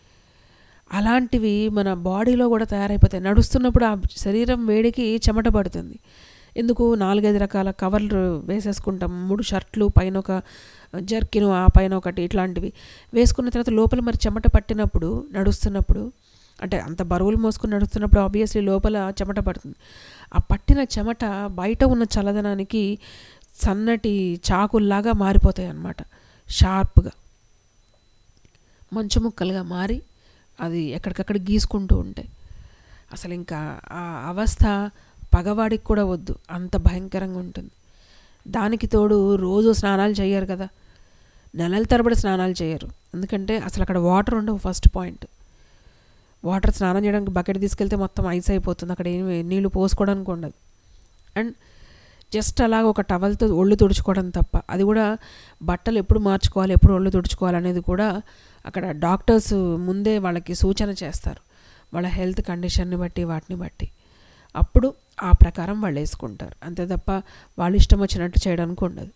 అలాంటివి మన బాడీలో కూడా తయారైపోతాయి నడుస్తున్నప్పుడు ఆ శరీరం వేడికి చెమట పడుతుంది ఎందుకు నాలుగైదు రకాల కవర్లు వేసేసుకుంటాం మూడు షర్ట్లు పైన ఒక జర్కిను ఆ పైన ఒకటి ఇట్లాంటివి వేసుకున్న తర్వాత లోపల మరి చెమట పట్టినప్పుడు నడుస్తున్నప్పుడు అంటే అంత బరువులు మోసుకుని నడుస్తున్నప్పుడు ఆబ్వియస్లీ లోపల చెమట పడుతుంది ఆ పట్టిన చెమట బయట ఉన్న చల్లదనానికి సన్నటి చాకుల్లాగా మారిపోతాయి అన్నమాట షార్ప్గా మంచు ముక్కలుగా మారి అది ఎక్కడికక్కడ గీసుకుంటూ ఉంటాయి అసలు ఇంకా ఆ అవస్థ పగవాడికి కూడా వద్దు అంత భయంకరంగా ఉంటుంది దానికి తోడు రోజు స్నానాలు చేయరు కదా నెలల తరబడి స్నానాలు చేయరు ఎందుకంటే అసలు అక్కడ వాటర్ ఉండవు ఫస్ట్ పాయింట్ వాటర్ స్నానం చేయడానికి బకెట్ తీసుకెళ్తే మొత్తం ఐస్ అయిపోతుంది అక్కడ ఏమి నీళ్లు పోసుకోవడానికి ఉండదు అండ్ జస్ట్ అలాగ ఒక టవల్తో ఒళ్ళు తుడుచుకోవడం తప్ప అది కూడా బట్టలు ఎప్పుడు మార్చుకోవాలి ఎప్పుడు ఒళ్ళు తుడుచుకోవాలి అనేది కూడా అక్కడ డాక్టర్స్ ముందే వాళ్ళకి సూచన చేస్తారు వాళ్ళ హెల్త్ కండిషన్ని బట్టి వాటిని బట్టి అప్పుడు ఆ ప్రకారం వాళ్ళు వేసుకుంటారు అంతే తప్ప వాళ్ళు ఇష్టం వచ్చినట్టు చేయడానికి ఉండదు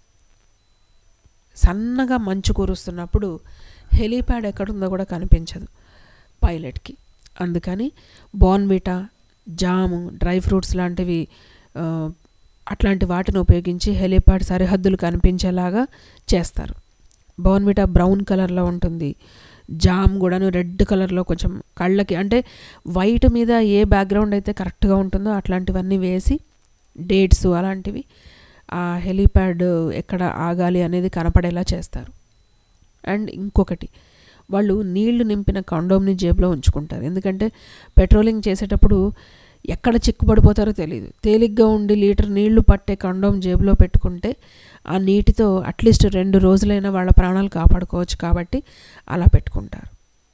సన్నగా మంచు కురుస్తున్నప్పుడు హెలీప్యాడ్ ఎక్కడుందో కూడా కనిపించదు పైలట్కి అందుకని బోన్విటా జాము డ్రై ఫ్రూట్స్ లాంటివి ఆ, అట్లాంటి వాటిని ఉపయోగించి హెలీప్యాడ్ సరిహద్దులు కనిపించేలాగా చేస్తారు బోన్విటా బ్రౌన్ కలర్లో ఉంటుంది జామ్ కూడాను రెడ్ కలర్లో కొంచెం కళ్ళకి అంటే వైట్ మీద ఏ బ్యాక్గ్రౌండ్ అయితే కరెక్ట్గా ఉంటుందో అట్లాంటివన్నీ వేసి డేట్స్ అలాంటివి ఆ హెలీప్యాడ్ ఎక్కడ ఆగాలి అనేది కనపడేలా చేస్తారు అండ్ ఇంకొకటి వాళ్ళు నీళ్లు నింపిన కండోమ్ని జేబులో ఉంచుకుంటారు ఎందుకంటే పెట్రోలింగ్ చేసేటప్పుడు ఎక్కడ చిక్కుపడిపోతారో తెలియదు తేలిగ్గా ఉండి లీటర్ నీళ్లు పట్టే కండోమ్ జేబులో పెట్టుకుంటే ఆ నీటితో అట్లీస్ట్ రెండు రోజులైనా వాళ్ళ ప్రాణాలు కాపాడుకోవచ్చు కాబట్టి అలా పెట్టుకుంటారు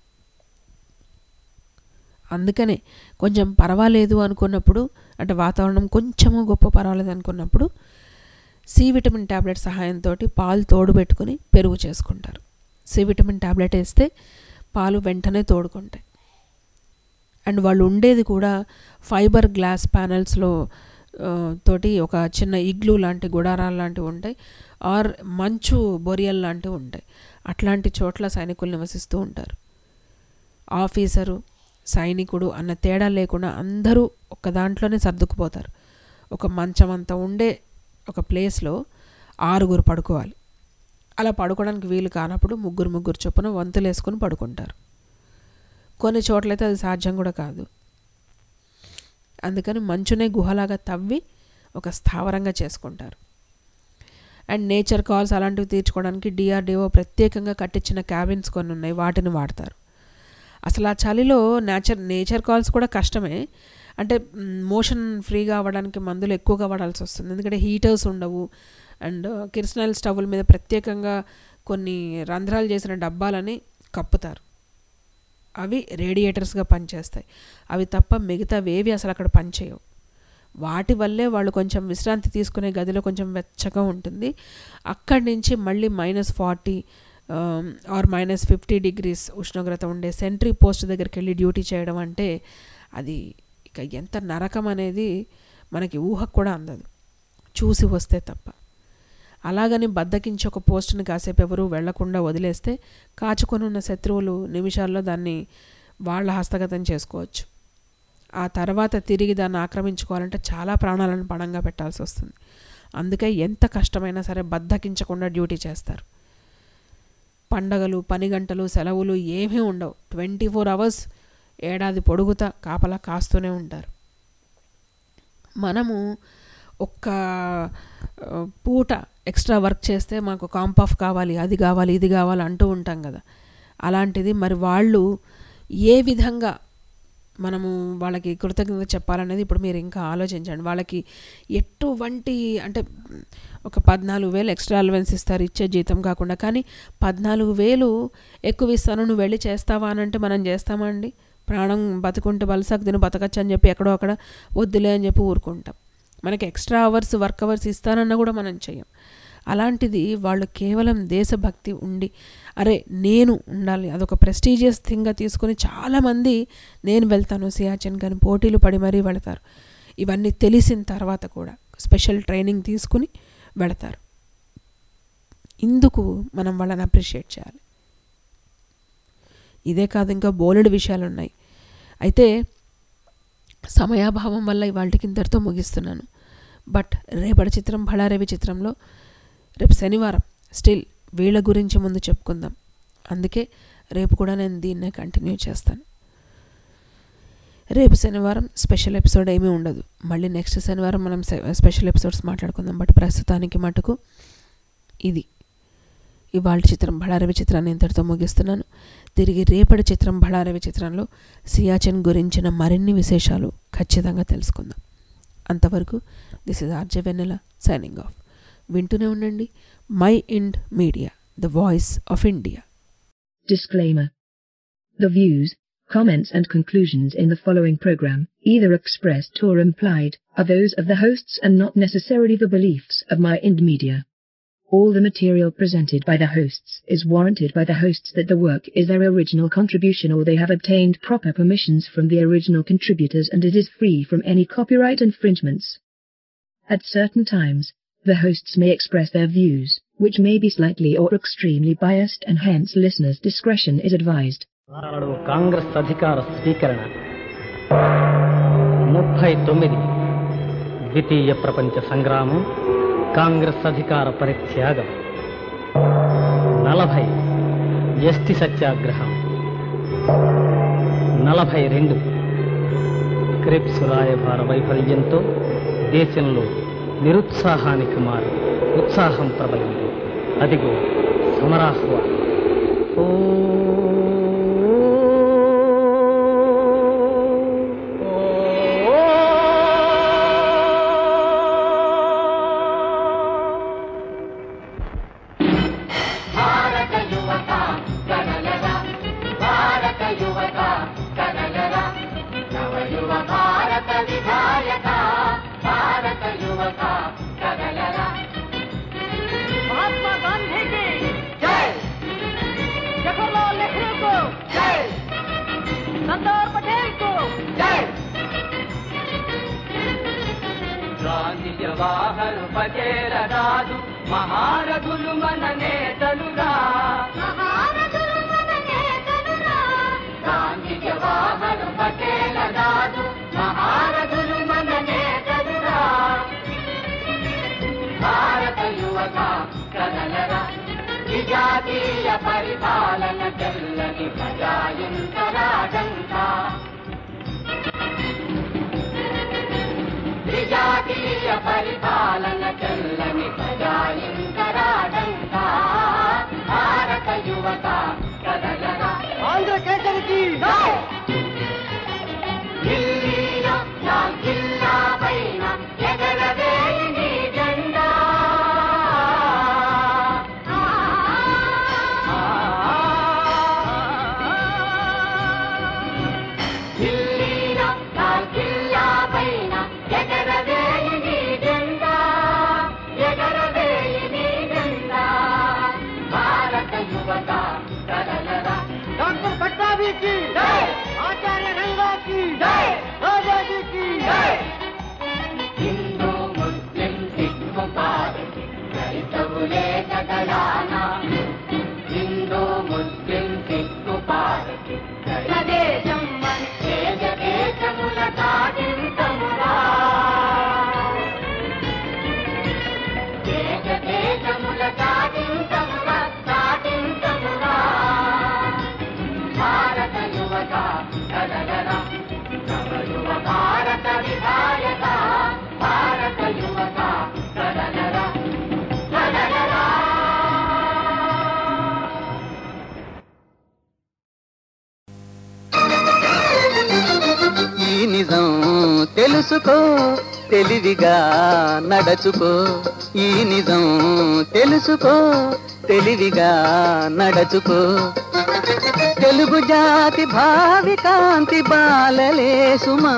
అందుకనే కొంచెం పర్వాలేదు అనుకున్నప్పుడు అంటే వాతావరణం కొంచెము గొప్ప పర్వాలేదు అనుకున్నప్పుడు సి విటమిన్ ట్యాబ్లెట్ సహాయంతో పాలు తోడు పెట్టుకుని పెరుగు చేసుకుంటారు సి విటమిన్ ట్యాబ్లెట్ వేస్తే పాలు వెంటనే తోడుకుంటాయి అండ్ వాళ్ళు ఉండేది కూడా ఫైబర్ గ్లాస్ ప్యానల్స్లో ఆ, తోటి ఒక చిన్న ఇగ్లూ లాంటి గుడారాలు లాంటివి ఉంటాయి ఆర్ మంచు బొరియల్ లాంటివి ఉంటాయి అట్లాంటి చోట్ల సైనికులు నివసిస్తూ ఉంటారు ఆఫీసరు సైనికుడు అన్న తేడా లేకుండా అందరూ ఒక దాంట్లోనే సర్దుకుపోతారు ఒక మంచం అంతా ఉండే ఒక ప్లేస్లో ఆరుగురు పడుకోవాలి అలా పడుకోవడానికి వీలు కానప్పుడు ముగ్గురు ముగ్గురు చొప్పున వంతులు వేసుకొని పడుకుంటారు కొన్ని చోట్లయితే అది సాధ్యం కూడా కాదు అందుకని మంచునే గుహలాగా తవ్వి ఒక స్థావరంగా చేసుకుంటారు అండ్ నేచర్ కాల్స్ అలాంటివి తీర్చుకోవడానికి డిఆర్డిఓ ప్రత్యేకంగా కట్టించిన క్యాబిన్స్ కొన్ని ఉన్నాయి వాటిని వాడతారు అసలు ఆ చలిలో నేచర్ నేచర్ కాల్స్ కూడా కష్టమే అంటే మోషన్ ఫ్రీగా అవ్వడానికి మందులు ఎక్కువగా వాడాల్సి వస్తుంది ఎందుకంటే హీటర్స్ ఉండవు అండ్ కిరసనాయిల్ స్టవ్ల మీద ప్రత్యేకంగా కొన్ని రంధ్రాలు చేసిన డబ్బాలని కప్పుతారు అవి రేడియేటర్స్గా పనిచేస్తాయి అవి తప్ప మిగతావేవి అసలు అక్కడ పనిచేయవు వాటి వల్లే వాళ్ళు కొంచెం విశ్రాంతి తీసుకునే గదిలో కొంచెం వెచ్చగా ఉంటుంది అక్కడి నుంచి మళ్ళీ minus forty or minus fifty degrees ఉష్ణోగ్రత ఉండే సెంట్రీ పోస్ట్ దగ్గరికి వెళ్ళి డ్యూటీ చేయడం అంటే అది ఇక ఎంత నరకం అనేది మనకి ఊహకు కూడా అందదు చూసి వస్తే తప్ప అలాగని బద్దకించి ఒక పోస్టుని కాసేపు ఎవరు వెళ్లకుండా వదిలేస్తే కాచుకొని ఉన్న శత్రువులు నిమిషాల్లో దాన్ని వాళ్ళ హస్తగతం చేసుకోవచ్చు ఆ తర్వాత తిరిగి దాన్ని ఆక్రమించుకోవాలంటే చాలా ప్రాణాలను పణంగా పెట్టాల్సి వస్తుంది అందుకే ఎంత కష్టమైనా సరే బద్దకించకుండా డ్యూటీ చేస్తారు పండగలు పని గంటలు సెలవులు ఏమీ ఉండవు ట్వంటీ ఫోర్ అవర్స్ ఏడాది పొడుగుతా కాపలా కాస్తూనే ఉంటారు మనము ఒక్క ఆ, పూట ఎక్స్ట్రా వర్క్ చేస్తే మాకు కాంపాఫ్ కావాలి అది కావాలి ఇది కావాలి అంటూ ఉంటాం కదా అలాంటిది మరి వాళ్ళు ఏ విధంగా మనము వాళ్ళకి కృతజ్ఞత చెప్పాలనేది ఇప్పుడు మీరు ఇంకా ఆలోచించండి వాళ్ళకి ఎటువంటి అంటే ఒక పద్నాలుగు వేలు ఎక్స్ట్రా అలవెన్స్ ఇస్తారు ఇచ్చే జీతం కాకుండా కానీ పద్నాలుగు వేలు ఎక్కువ ఇస్తాను నువ్వు వెళ్ళి చేస్తావా అని అంటే మనం చేస్తామా అండి ప్రాణం బతుకుంటే బలసాకు తిని బతకచ్చు అని చెప్పి ఎక్కడో అక్కడ వద్దులే అని చెప్పి ఊరుకుంటాం మనకి ఎక్స్ట్రా అవర్స్ వర్క్ అవర్స్ ఇస్తానన్నా కూడా మనం చెయ్యం అలాంటిది వాళ్ళు కేవలం దేశభక్తి ఉండి అరే నేను ఉండాలి అదొక ప్రెస్టీజియస్ థింగ్గా తీసుకొని చాలామంది నేను వెళ్తాను సియాచిన్ కానీ పోటీలు పడి మరీ వెళతారు ఇవన్నీ తెలిసిన తర్వాత కూడా స్పెషల్ ట్రైనింగ్ తీసుకుని వెళతారు ఇందుకు మనం వాళ్ళని అప్రిషియేట్ చేయాలి ఇదే కాదు ఇంకా బోలెడు విషయాలు ఉన్నాయి అయితే సమయాభావం వల్ల ఇవాళకి ఇంతటితో ముగిస్తున్నాను బట్ రేపటి చిత్రం బళారవి చిత్రంలో రేపు శనివారం స్టిల్ వీళ్ళ గురించి ముందు చెప్పుకుందాం అందుకే రేపు కూడా నేను దీన్నే కంటిన్యూ చేస్తాను రేపు శనివారం స్పెషల్ ఎపిసోడ్ ఏమీ ఉండదు మళ్ళీ నెక్స్ట్ శనివారం మనం సె- స్పెషల్ ఎపిసోడ్స్ మాట్లాడుకుందాం బట్ ప్రస్తుతానికి మటుకు ఇది ఇవాళ చిత్రం బళారవి చిత్రాన్ని ఇంతటితో ముగిస్తున్నాను తిరిగి రేపటి చిత్రం బళారవి చిత్రంలో సియాచిన్ గురించిన మరిన్ని విశేషాలు ఖచ్చితంగా తెలుసుకుందాం అంతవరకు this is RJ Vennela signing off వింటూనే ఉండండి Mind Media the voice of India Disclaimer. The views, comments and conclusions in the following program, either expressed or implied, are those of the hosts and not necessarily the beliefs of My Ind Media. All the material presented by the hosts is warranted by the hosts that the work is their original contribution or they have obtained proper permissions from the original contributors and it is free from any copyright infringements. At certain times, the hosts may express their views, which may be slightly or extremely biased and hence listeners' discretion is advised. నాడు కాంగ్రెస్ అధికార స్వీకరణ ముప్పై తొమ్మిది ద్వితీయ ప్రపంచ సంగ్రామం కాంగ్రెస్ అధికార పరిత్యాగం నలభై ఎస్టి సత్యాగ్రహం నలభై రెండు క్రిప్స్ రాయబార వైఫల్యంతో దేశంలో నిరుత్సాహానికి మారి ఉత్సాహం ప్రబలింది అదిగో సమరాహ్వానం భారత యువత కదలరా భారత యువత కదలరా నవయువ భారత విధాయక భారత యువత కదలరా మహాత్మా గాంధీకి జై జవహర్లాల్ పచేరరాదు మహారథులు మన నేతలురా గాంధీ జవాహర్ పటేల రాదు మహారథులు మన నేతలురా భారత యువత కదలరా విజాతీయ పరిపాలన తెల్లని ప్రజాయింతరాజంతా విజాతీయ పరిపాలన తెల్లని ప్రజాయింతరాజంతా భారత యువత కదలరా ఆంధ్ర కేసరికి ఢిల్లీలో లాల్ జిల్లా పైన ఎగరవేయి నీ జెండా ఢిల్లీలో లాల్ జిల్లా పైన ఎగరవేయి నీ జెండా ఎగరవేయి నీ జెండా భారత యువత కదలరా డాక్టర్ పట్టాభికి ఆచార్య రంగాకి రాజాజీకి హిందూ ముస్లిం సిక్కు పార్టీ క్రైస్తవులే కదలానా హిందూ ముస్లిం సిక్కు పార్టీ దేశం మన దేశ దేశముల సాధించమురా దేశ దేశముల సాధించమురా సాధించమురా భారత యువత కదలరా నవ యువ భారత విధాయక భారత యువత కదలరా కదలరా ఈ నిజం తెలుసుకో తెలివిగా నడచుకో ఈ నిజం తెలుసుకో తెలివిగా నడచుకో తెలుగు జాతి భావి కాంతి బాలలే సుమా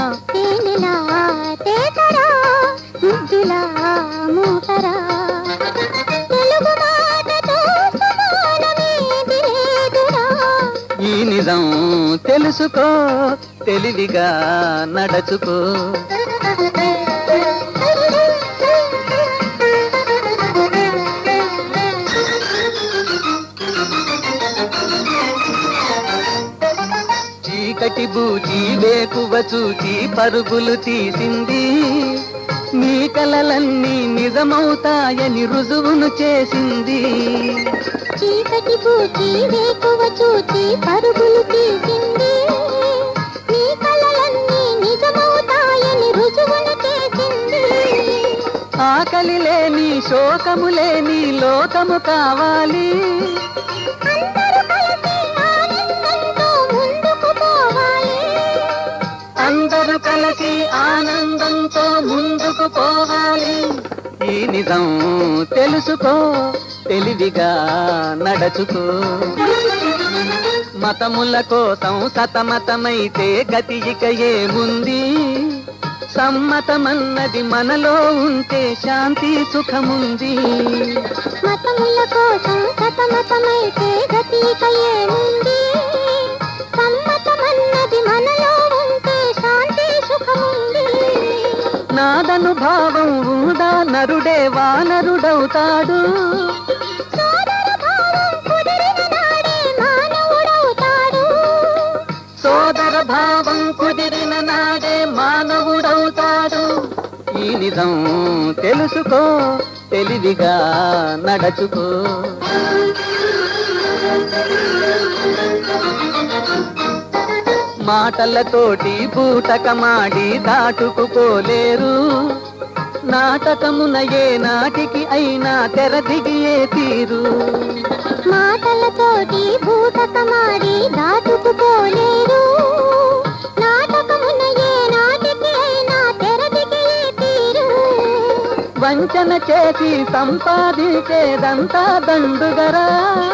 ఈ నిజం తెలుసుకో తెలివిగా నడచుకో చీకటి బూచి వేకువ చూచి పరుగులు తీసింది నీ కలలన్నీ నిజమవుతాయని రుజువును చేసింది చీకటి పూచి వేకువ చూచి పరుగులు తీసింది నీ కలలన్నీ నిజమవుతాయని రుజువును చేసింది ఆకలి లేని శోకము లేని లోకము కావాలి అందరూ కలిసి ఆనందంతో ముందుకు పోవాలి ఈ నిజం తెలుసుకో తెలివిగా నడచుకో మతముల కోసం సతమతమైతే గతి ఇక ఏముంది సమ్మతమన్నది మనలో ఉంటే శాంతి సుఖముంది మతముల కోసం సతమతమైతే గతిక ఏముంది సమ్మతమన్నది మనలో ఉంటే శాంతి సుఖముంది నాదను భావం ఉందా నరుడే వానరుడవుతాడు సోదర భావం కుదిరిన నాడే మానవుడవుతాడు ఈ నిజం తెలుసుకో తెలివిగా నడచుకో మాటలతోటి బూటకమాడి దాటుకుపోలేరు నాటకమున ఏ నాటికి అయినా తెరదిగియే తీరు మాటలతోటి భూతకమాడి దాటుకుపోలేరు నాటకమున ఏ నాటికి అయినా తెరదిగే తీరు వంచన చేసి సంపాదించేదంతా దండుగరా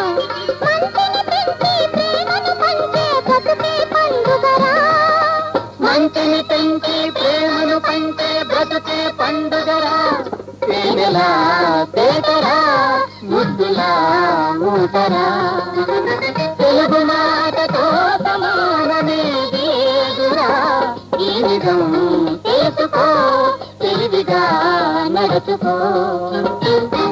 మంచిని పెంచి ప్రేమను పంచే బ్రతుకే పండుగరా తేనెలా తేటరా ముద్దులా మూటరా తెలుగు మాటతో సమానమేది ఏదురా ఈ నిజం తెలుసుకో తెలివిగా నడుచుకో